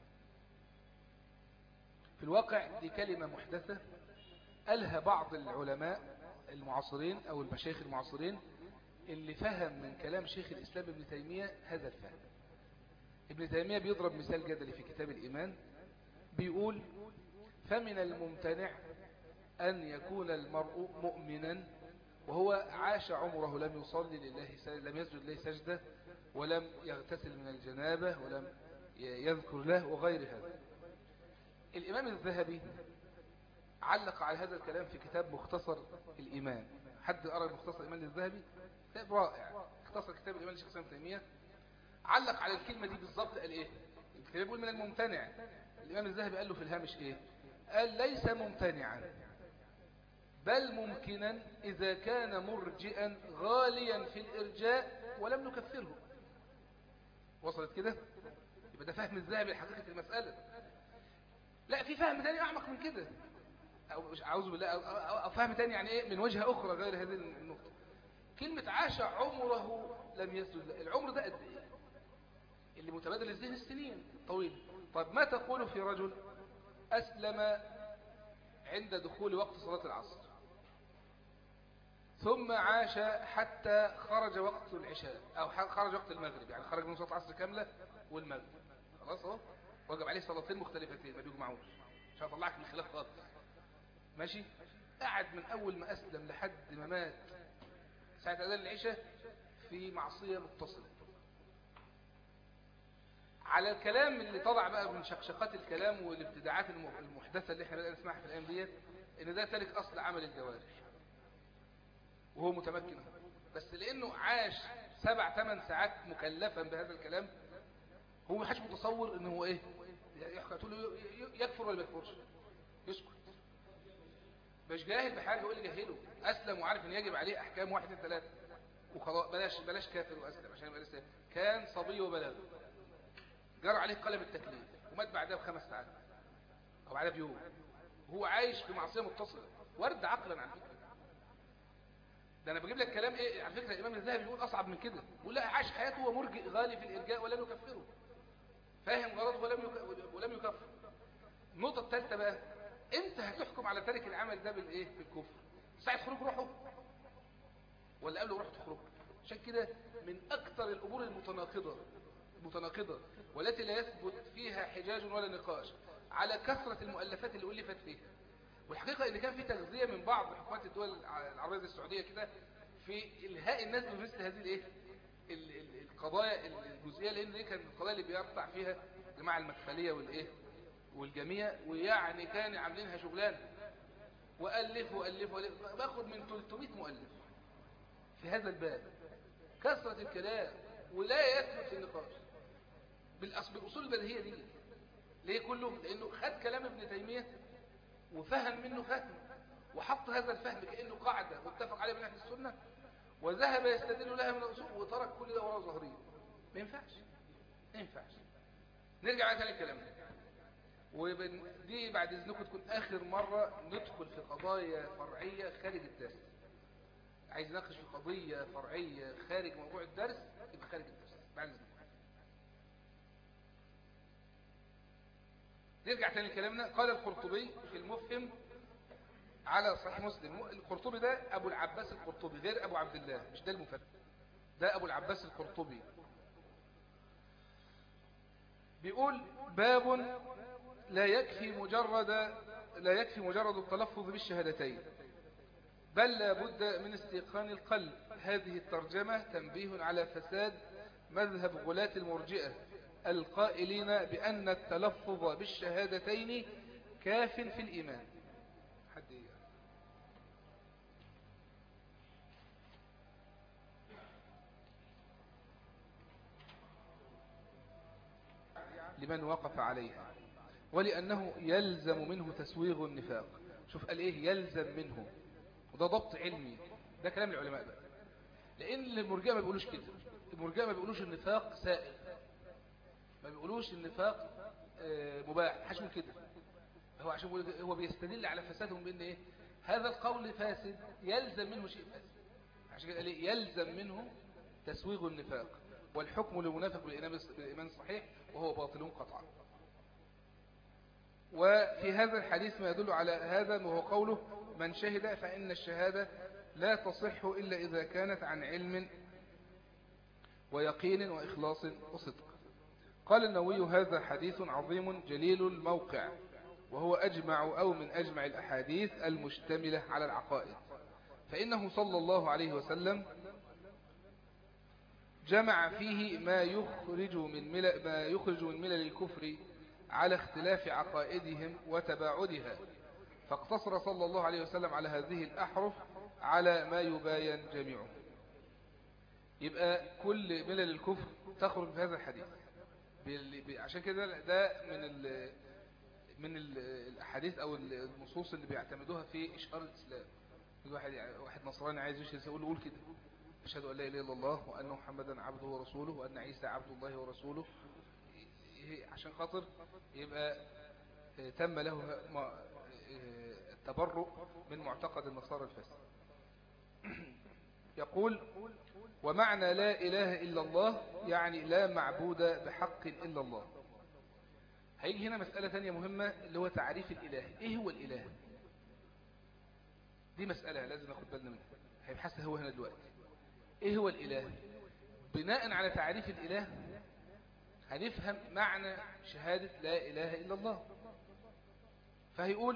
في الواقع دي كلمة محدثة قالها بعض العلماء المعاصرين او المشايخ المعاصرين اللي فهم من كلام شيخ الاسلام ابن تيمية هذا الفهم ابن تيمية بيضرب مثال جدلي في كتاب الايمان بيقول فمن الممتنع أن يكون المرء مؤمنا وهو عاش عمره لم يصلي لله لم يسجد لله سجدة ولم يغتسل من الجنابة ولم يذكر له وغير هذا الإمام الذهبي علق على هذا الكلام في كتاب مختصر الإيمان حد أرى مختصر الإيمان للذهبي كتاب رائع اختصر كتاب الإيمان لشيخ سلام تيمية علق على الكلمة دي بالضبط قال إيه الكتاب يقول من الممتنع الإمام الذهبي قال له في الهامش إيه قال ليس ممتنعا بل ممكنا إذا كان مرجئا غاليا في الإرجاء ولم نكفره وصلت كده يبقى ده فهم الذهبي لحقيقة المسألة لا في فهم تاني أعمق من كده أو أعوذ بالله أو, أو فهم تاني يعني إيه من وجهة أخرى غير هذه النقطة كلمة عاش عمره لم يسجد العمر ده قد إيه اللي متبادل الذهن السنين طويل طيب ما تقول في رجل أسلم عند دخول وقت صلاة العصر ثم عاش حتى خرج وقت العشاء أو خرج وقت المغرب يعني خرج من صلاة العصر كاملة والمغرب خلاص اهو وجب عليه صلاتين مختلفتين ما بيجمعوش مش هطلعك من الخلاف خالص ماشي قعد من أول ما أسلم لحد ما مات ساعة أذان العشاء في معصية متصلة على الكلام اللي طلع بقى من شقشقات الكلام والابتداعات المحدثة اللي احنا بدأنا نسمعها في الأيام ديت ان ده تارك أصل عمل الجوارح وهو متمكن بس لأنه عاش سبع ثمان ساعات مكلفا بهذا الكلام هو ما حدش متصور ان هو ايه تقول له يكفر ولا ما يكفرش يسكت مش جاهل بحاجة يقول لي جاهله أسلم وعارف ان يجب عليه أحكام واحد ثلاثة وخلاص بلاش بلاش كافر وأسلم عشان يبقى لسه كان صبي وبلغ جرى عليه قلم التكليف ومات بعدها بخمس ساعات أو بعدها بيوم هو عايش في معصية متصلة ورد عقلا عن فكرة ده أنا بجيب لك كلام إيه على فكرة الإمام الذهبي بيقول أصعب من كده بيقول لا عاش حياته هو مرجئ غالي في الإرجاء ولم يكفره فاهم غلط ولم ولم يكفر النقطة الثالثة بقى انت هتحكم على تارك العمل ده بالايه بالكفر ساعة خروج روحه ولا قبل روحه تخرج عشان كده من اكثر الامور المتناقضة المتناقضة والتي لا يثبت فيها حجاج ولا نقاش على كثرة المؤلفات اللي ألفت فيها والحقيقة ان كان في تغذية من بعض حكومات الدول العربية زي السعودية كده في الهاء الناس بمثل هذه الايه القضايا الجزئية لان دي كانت القضايا اللي بيرفع فيها جماعة المدخلية والايه والجميع ويعني كان عاملينها شغلانه وألف وألف وألف باخد من 300 مؤلف في هذا الباب كثرة الكلام ولا يثبت في النقاش بالأصول البديهية دي ليه كله لأنه خد كلام ابن تيمية وفهم منه فهم وحط هذا الفهم كأنه قاعدة متفق عليه من أهل السنة وذهب يستدل لها من الأصول وترك كل ده وراء ظهريه ما ينفعش ما ينفعش نرجع على ثاني الكلام ده ودي بعد اذنكم تكون اخر مرة ندخل في قضايا فرعية خارج الدرس عايز نناقش في قضية فرعية خارج موضوع الدرس يبقى خارج الدرس بعد اذنكم نرجع تاني لكلامنا قال القرطبي في المفهم على صحيح مسلم القرطبي ده ابو العباس القرطبي غير ابو عبد الله مش ده المفهم ده ابو العباس القرطبي بيقول باب لا يكفي مجرد لا يكفي مجرد التلفظ بالشهادتين بل لا بد من استيقان القلب هذه الترجمة تنبيه على فساد مذهب غلاة المرجئة القائلين بأن التلفظ بالشهادتين كاف في الإيمان حد لمن وقف عليها ولأنه يلزم منه تسويغ النفاق شوف قال إيه يلزم منه وده ضبط علمي ده كلام العلماء بقى لأن المرجئة ما بيقولوش كده المرجئة ما بيقولوش النفاق سائل ما بيقولوش النفاق مباح حشو كده هو عشان هو بيستدل على فسادهم بأن إيه هذا القول فاسد يلزم منه شيء فاسد عشان كده قال إيه يلزم منه تسويغ النفاق والحكم للمنافق بالإيمان الصحيح وهو باطل قطعا وفي هذا الحديث ما يدل على هذا وهو قوله من شهد فإن الشهادة لا تصح إلا إذا كانت عن علم ويقين وإخلاص وصدق قال النووي هذا حديث عظيم جليل الموقع وهو أجمع أو من أجمع الأحاديث المشتملة على العقائد فإنه صلى الله عليه وسلم جمع فيه ما يخرج من ملل, ما يخرج من ملل الكفر على اختلاف عقائدهم وتباعدها فاقتصر صلى الله عليه وسلم على هذه الأحرف على ما يباين جميعه يبقى كل ملل الكفر تخرج في هذا الحديث عشان كده ده من ال من ال الأحاديث أو النصوص اللي بيعتمدوها في إشهار الإسلام واحد واحد نصراني عايز يشهد يقول قول كده أشهد أن لا إله إلا الله وأن محمدا عبده ورسوله وأن عيسى عبد الله ورسوله عشان خاطر يبقى تم له التبرؤ من معتقد النصارى الفاسد يقول ومعنى لا إله إلا الله يعني لا معبود بحق إلا الله هيجي هنا مسألة ثانية مهمة اللي هو تعريف الإله إيه هو الإله دي مسألة لازم ناخد بالنا منها هيبحثها هو هنا دلوقتي ايه هو الاله بناء على تعريف الاله هنفهم معنى شهادة لا اله الا الله فهيقول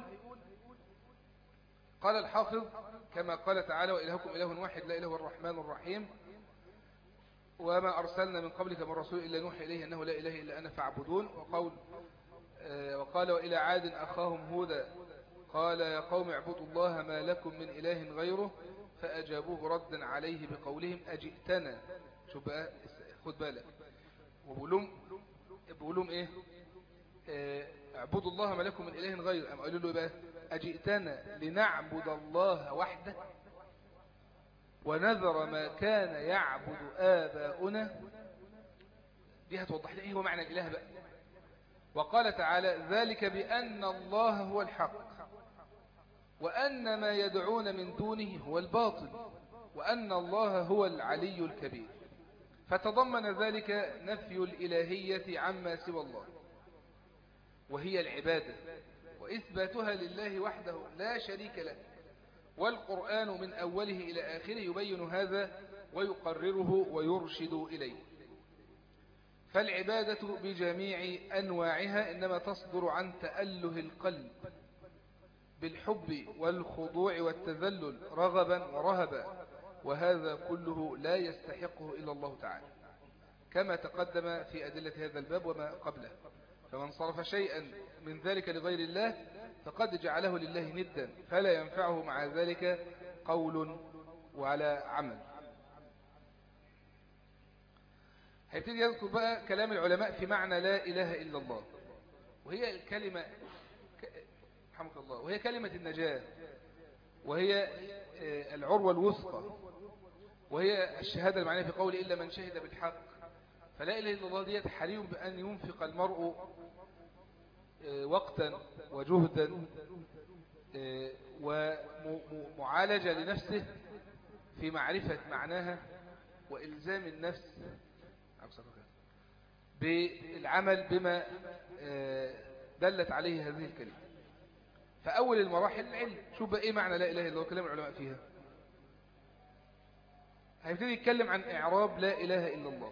قال الحافظ كما قال تعالى وإلهكم إله واحد لا إله الرحمن الرحيم وما أرسلنا من قبلك من رسول إلا نوحي إليه أنه لا إله إلا أنا فاعبدون وقول وقال وإلى عاد أخاهم هودا قال يا قوم اعبدوا الله ما لكم من إله غيره فأجابوه ردا عليه بقولهم أجئتنا شوف بقى خد بالك وبقولهم بقولهم إيه اعبدوا الله ما لكم من إله غيره أم قالوا له بقى أجئتنا لنعبد الله وحده ونذر ما كان يعبد آباؤنا دي هتوضح لي ايه هو معنى الإله بقى وقال تعالى ذلك بأن الله هو الحق وأن ما يدعون من دونه هو الباطل وأن الله هو العلي الكبير فتضمن ذلك نفي الإلهية عما سوى الله وهي العبادة وإثباتها لله وحده لا شريك له والقرآن من أوله إلى آخره يبين هذا ويقرره ويرشد إليه فالعبادة بجميع أنواعها إنما تصدر عن تأله القلب بالحب والخضوع والتذلل رغبا ورهبا وهذا كله لا يستحقه إلا الله تعالى كما تقدم في أدلة هذا الباب وما قبله فمن صرف شيئا من ذلك لغير الله فقد جعله لله ندا فلا ينفعه مع ذلك قول ولا عمل هيبتدي يذكر بقى كلام العلماء في معنى لا إله إلا الله وهي الكلمة رحمك الله وهي كلمة النجاة وهي العروة الوثقى وهي الشهادة المعنية في قول إلا من شهد بالحق فلا إله إلا الله ديت حري بأن ينفق المرء وقتا وجهدا ومعالجة لنفسه في معرفة معناها وإلزام النفس بالعمل بما دلت عليه هذه الكلمة فأول المراحل العلم شوف بقى إيه معنى لا إله إلا الله كلام العلماء فيها هيبتدي يتكلم عن إعراب لا إله إلا الله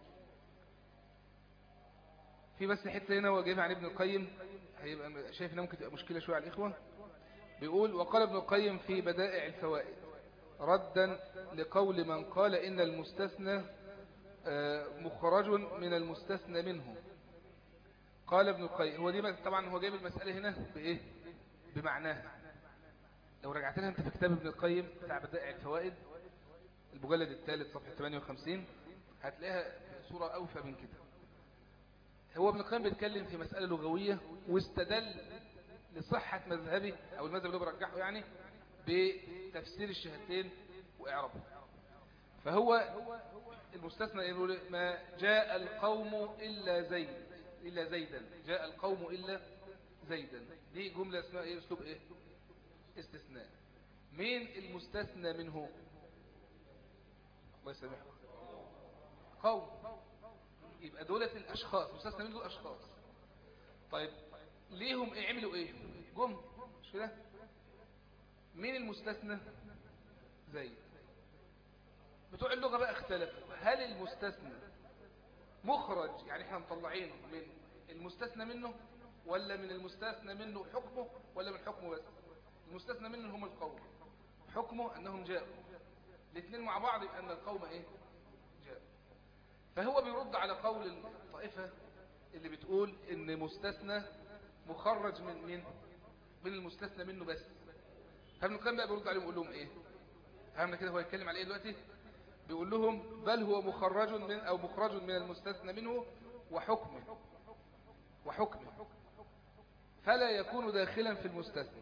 في بس حتة هنا هو جايبها عن ابن القيم هيبقى شايف انها ممكن تبقى مشكلة شوية على الإخوة بيقول وقال ابن القيم في بدائع الفوائد ردا لقول من قال إن المستثنى مخرج من المستثنى منه قال ابن القيم هو دي طبعا هو جايب المسألة هنا بإيه بمعناها لو رجعت لها انت في كتاب ابن القيم بتاع بدائع الفوائد المجلد الثالث صفحة 58 هتلاقيها صورة أوفى من كده هو ابن القيم بيتكلم في مسألة لغوية واستدل لصحة مذهبه أو المذهب اللي برجحه يعني بتفسير الشهادتين وإعرابه فهو المستثنى يقول ما جاء القوم إلا زيد إلا زيدا جاء القوم إلا زيدا دي جملة اسمها إيه أسلوب إيه استثناء مين المستثنى منه الله يسامحكم قوم يبقى دولة الأشخاص مستثنى منه دول أشخاص طيب ليهم إيه عملوا إيه جم مش كده مين المستثنى زيد بتوع اللغة بقى اختلفوا هل المستثنى مخرج يعني احنا مطلعينه من المستثنى منه ولا من المستثنى منه حكمه ولا من حكمه بس المستثنى منه هم القوم حكمه أنهم جاءوا الاثنين مع بعض يبقى أن القوم إيه جاءوا فهو بيرد على قول الطائفة اللي بتقول إن مستثنى مخرج من من من المستثنى منه بس فابن القيم بقى بيرد عليهم يقول لهم إيه فهمنا كده هو يتكلم على إيه دلوقتي بيقول لهم بل هو مخرج من أو مخرج من المستثنى منه وحكمه وحكمه فلا يكون داخلا في المستثنى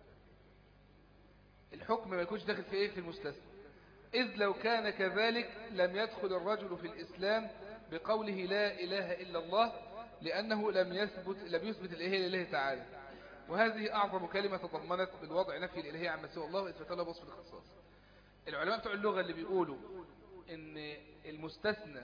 الحكم ما يكونش داخل في ايه في المستثنى إذ لو كان كذلك لم يدخل الرجل في الإسلام بقوله لا إله إلا الله لأنه لم يثبت لم يثبت الإله لله تعالى وهذه أعظم كلمة تضمنت بالوضع نفي الإلهية عما سوى الله وإثبات له وصف الاختصاص العلماء بتوع اللغة اللي بيقولوا إن المستثنى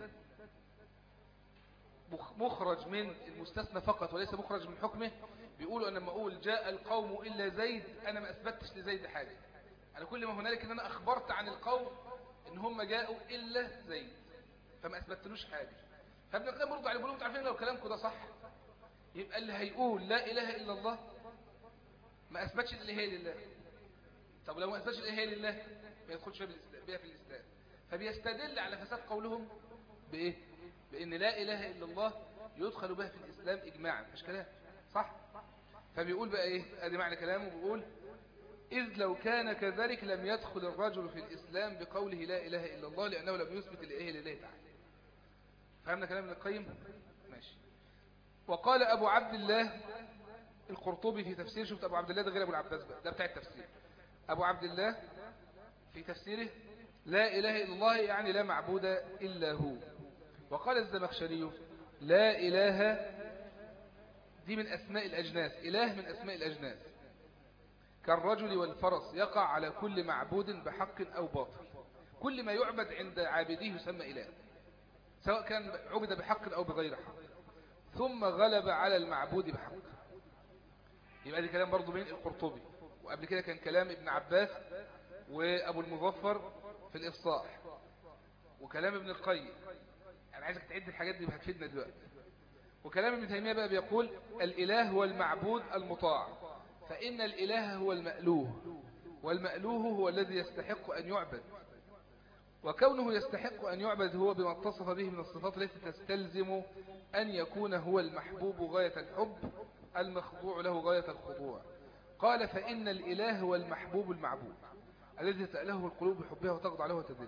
مخرج من المستثنى فقط وليس مخرج من حكمه بيقولوا أن لما أقول جاء القوم إلا زيد أنا ما أثبتش لزيد حاجة أنا كل ما هنالك إن أنا أخبرت عن القوم إن هم جاءوا إلا زيد فما أثبتلوش حاجة فابن القيم برضه على بيقولوا عارفين لو كلامكم ده صح يبقى اللي هيقول لا إله إلا الله ما أثبتش الإلهية لله طب لو ما أثبتش الإلهية لله ما يدخلش بها في الإسلام فبيستدل على فساد قولهم بإيه بأن لا إله إلا الله يدخل بها في الإسلام إجماعا مش كلام صح فبيقول بقى إيه أدي معنى كلامه بيقول إذ لو كان كذلك لم يدخل الرجل في الإسلام بقوله لا إله إلا الله لأنه لم يثبت الإله لله تعالى فهمنا كلام ابن القيم ماشي وقال أبو عبد الله القرطبي في تفسير شفت أبو عبد الله ده غير أبو العباس بقى ده بتاع التفسير أبو عبد الله في تفسيره لا إله إلا الله يعني لا معبود إلا هو وقال الزمخشري لا إله دي من أسماء الأجناس إله من أسماء الأجناس كالرجل والفرس يقع على كل معبود بحق أو باطل كل ما يعبد عند عابديه يسمى إله سواء كان عبد بحق أو بغير حق ثم غلب على المعبود بحق يبقى دي كلام برضو بين القرطبي وقبل كده كان كلام ابن عباس وأبو المظفر في الإفصاح وكلام ابن القيم أنا عايزك تعد الحاجات دي هتفيدنا دلوقتي وكلام ابن تيمية بقى بيقول الإله هو المعبود المطاع فإن الإله هو المألوه والمألوه هو الذي يستحق أن يعبد وكونه يستحق أن يعبد هو بما اتصف به من الصفات التي تستلزم أن يكون هو المحبوب غاية الحب المخضوع له غاية الخضوع قال فإن الإله هو المحبوب المعبود الذي تأله القلوب بحبها وتخضع له وتذل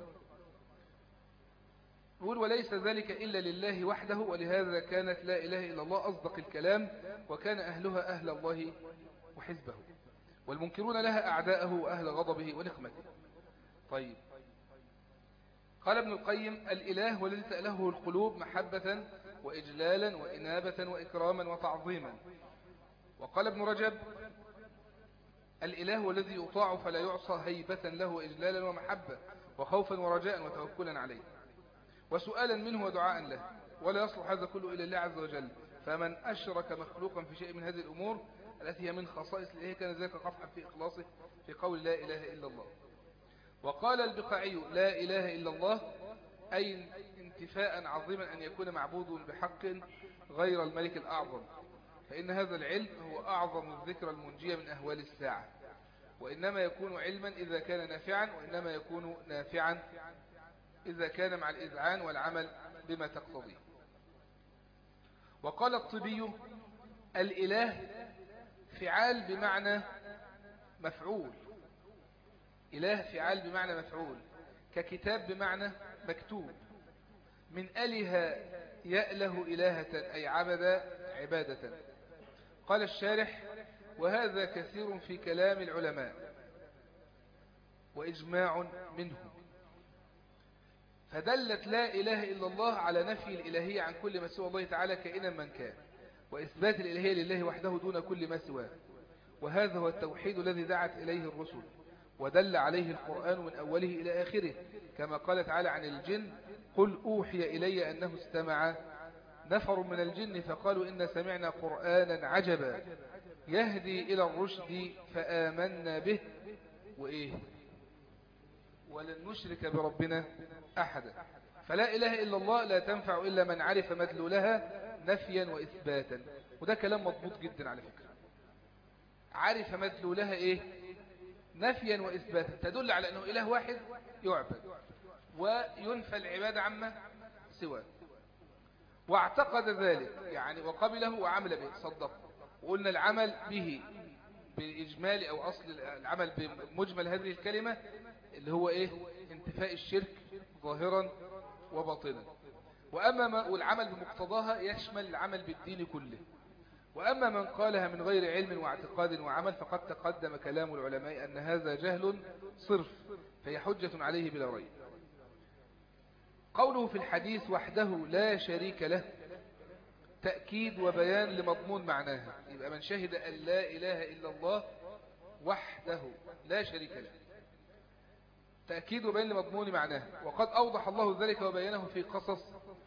يقول وليس ذلك إلا لله وحده ولهذا كانت لا إله إلا الله أصدق الكلام وكان أهلها أهل الله وحزبه والمنكرون لها أعداءه وأهل غضبه ونقمته طيب قال ابن القيم الإله والذي تأله القلوب محبة وإجلالا وإنابة وإكراما وتعظيما وقال ابن رجب الإله والذي يطاع فلا يعصى هيبة له إجلالا ومحبة وخوفا ورجاء وتوكلا عليه وسؤالا منه ودعاء له ولا يصلح هذا كله إلى الله عز وجل فمن أشرك مخلوقا في شيء من هذه الأمور التي هي من خصائص الإله كان ذلك قطعا في إخلاصه في قول لا إله إلا الله وقال البقاعي لا إله إلا الله أي انتفاء عظيما أن يكون معبود بحق غير الملك الأعظم فإن هذا العلم هو أعظم الذكر المنجية من أهوال الساعة وإنما يكون علما إذا كان نافعا وإنما يكون نافعا إذا كان مع الإذعان والعمل بما تقتضيه وقال الطبي الإله فعال بمعنى مفعول إله فعال بمعنى مفعول ككتاب بمعنى مكتوب من أله يأله إلهة أي عبد عبادة قال الشارح وهذا كثير في كلام العلماء وإجماع منهم فدلت لا إله إلا الله على نفي الإلهية عن كل ما سوى الله تعالى كائنا من كان وإثبات الإلهية لله وحده دون كل ما سواه وهذا هو التوحيد الذي دعت إليه الرسل ودل عليه القرآن من أوله إلى آخره كما قال تعالى عن الجن قل أوحي إلي أنه استمع نفر من الجن فقالوا إن سمعنا قرآنا عجبا يهدي إلى الرشد فآمنا به وإيه ولن نشرك بربنا أحدا فلا إله إلا الله لا تنفع إلا من عرف مدلولها نفيا وإثباتا وده كلام مضبوط جدا على فكرة عرف مدلولها إيه نفيا وإثباتا تدل على أنه إله واحد يعبد وينفى العبادة عما سواه واعتقد ذلك يعني وقبله وعمل به صدق وقلنا العمل به بالإجمال أو أصل العمل بمجمل هذه الكلمة اللي هو إيه انتفاء الشرك ظاهرا وباطنا وأما ما والعمل بمقتضاها يشمل العمل بالدين كله وأما من قالها من غير علم واعتقاد وعمل فقد تقدم كلام العلماء أن هذا جهل صرف فهي حجة عليه بلا ريب قوله في الحديث وحده لا شريك له تأكيد وبيان لمضمون معناها يبقى من شهد أن لا إله إلا الله وحده لا شريك له تأكيد وبيان لمضمون معناها وقد أوضح الله ذلك وبينه في قصص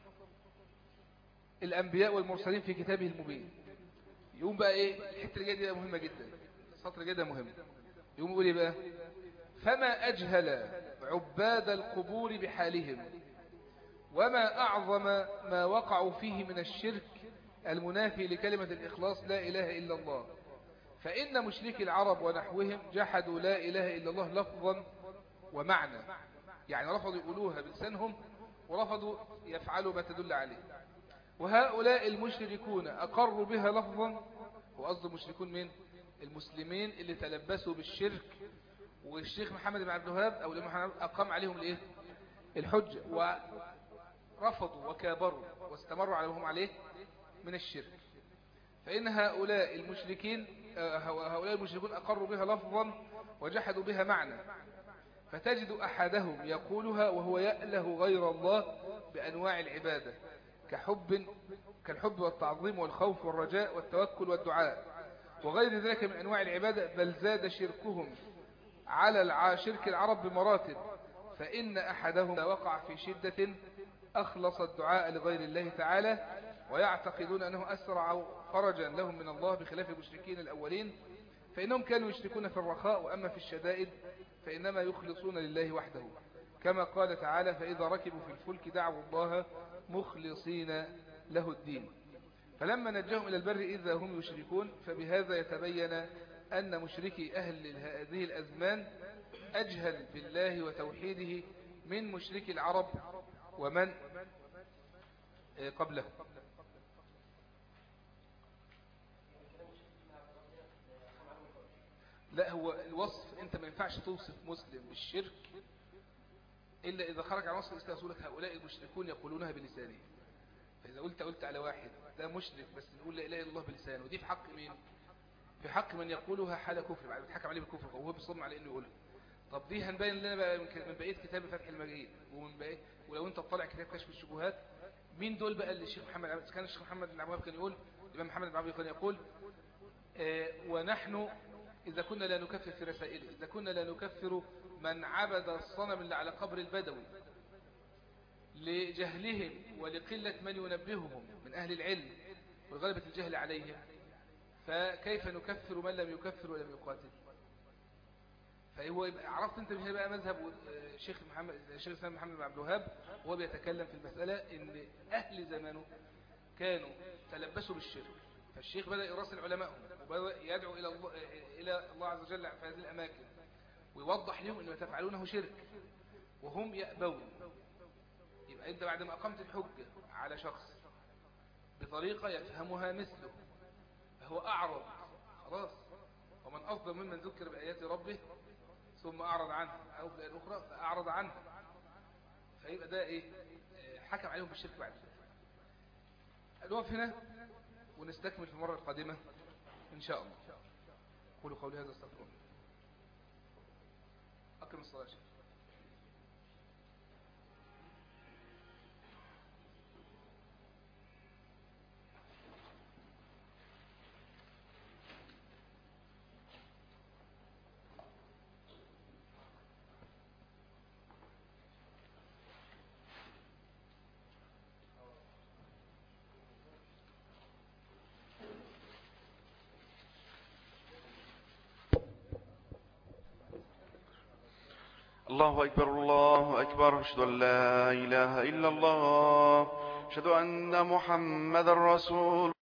الأنبياء والمرسلين في كتابه المبين يقوم بقى إيه الحتة الجاية دي مهمة جدا السطر الجاي ده مهم يقوم يقول إيه بقى فما أجهل عباد القبور بحالهم وما أعظم ما وقعوا فيه من الشرك المنافي لكلمة الإخلاص لا إله إلا الله فإن مشركي العرب ونحوهم جحدوا لا إله إلا الله لفظا ومعنى يعني رفضوا يقولوها بلسانهم ورفضوا يفعلوا ما تدل عليه وهؤلاء المشركون أقروا بها لفظا وقصد المشركون من المسلمين اللي تلبسوا بالشرك والشيخ محمد بن عبد الوهاب أو محمد أقام عليهم الإيه؟ الحجة ورفضوا وكابروا واستمروا على هم عليه من الشرك فإن هؤلاء المشركين هؤلاء المشركون أقروا بها لفظا وجحدوا بها معنى فتجد أحدهم يقولها وهو يأله غير الله بأنواع العبادة كحب كالحب والتعظيم والخوف والرجاء والتوكل والدعاء وغير ذلك من أنواع العبادة بل زاد شركهم على شرك العرب بمراتب فإن أحدهم وقع في شدة أخلص الدعاء لغير الله تعالى ويعتقدون أنه أسرع فرجا لهم من الله بخلاف المشركين الأولين فإنهم كانوا يشركون في الرخاء وأما في الشدائد فإنما يخلصون لله وحده كما قال تعالى فإذا ركبوا في الفلك دعوا الله مخلصين له الدين فلما نجهم إلى البر إذا هم يشركون فبهذا يتبين أن مشركي أهل هذه الأزمان أجهل بالله وتوحيده من مشركي العرب ومن قبله لا هو الوصف انت ما ينفعش توصف مسلم بالشرك إلا إذا خرج عن وصف الإسلام يقول لك هؤلاء المشركون يقولونها بلسانهم فإذا قلت قلت على واحد ده مشرك بس نقول لا إله إلا الله بلسانه ودي في حق مين في حق من يقولها حال كفر بعد بيتحكم عليه بالكفر وهو بيصمم على إنه يقولها طب دي هنبين لنا بقى من بقية كتاب فتح المجيد ومن بقية ولو انت تطلع كتاب كشف الشبهات مين دول بقى اللي الشيخ محمد عبد كان الشيخ محمد بن عبد كان يقول الإمام محمد بن عبد كان يقول آه ونحن إذا كنا لا نكفر في رسائله إذا كنا لا نكفر من عبد الصنم اللي على قبر البدوي لجهلهم ولقلة من ينبههم من أهل العلم وغلبة الجهل عليهم فكيف نكفر من لم يكفر ولم يقاتل فهو عرفت انت مش بقى مذهب الشيخ محمد الشيخ الاسلام محمد بن عبد الوهاب وهو بيتكلم في المسألة ان اهل زمانه كانوا تلبسوا بالشرك فالشيخ بدأ يراسل علمائهم وبدأ يدعو إلى الله, إلى الله عز وجل في هذه الأماكن ويوضح لهم أن ما تفعلونه شرك وهم يأبون يبقى أنت بعد ما أقمت الحجة على شخص بطريقة يفهمها مثله فهو أعرض خلاص ومن أفضل ممن ذكر بآيات ربه ثم أعرض عنه أو في الآية الأخرى فأعرض عنه فيبقى ده إيه حكم عليهم بالشرك بعد الوقف هنا ونستكمل في المرة القادمة إن شاء الله قولوا قولي هذا استغفر أكرم الصلاة شيخ الله أكبر الله أكبر أشهد أن لا إله إلا الله أشهد أن محمد رسول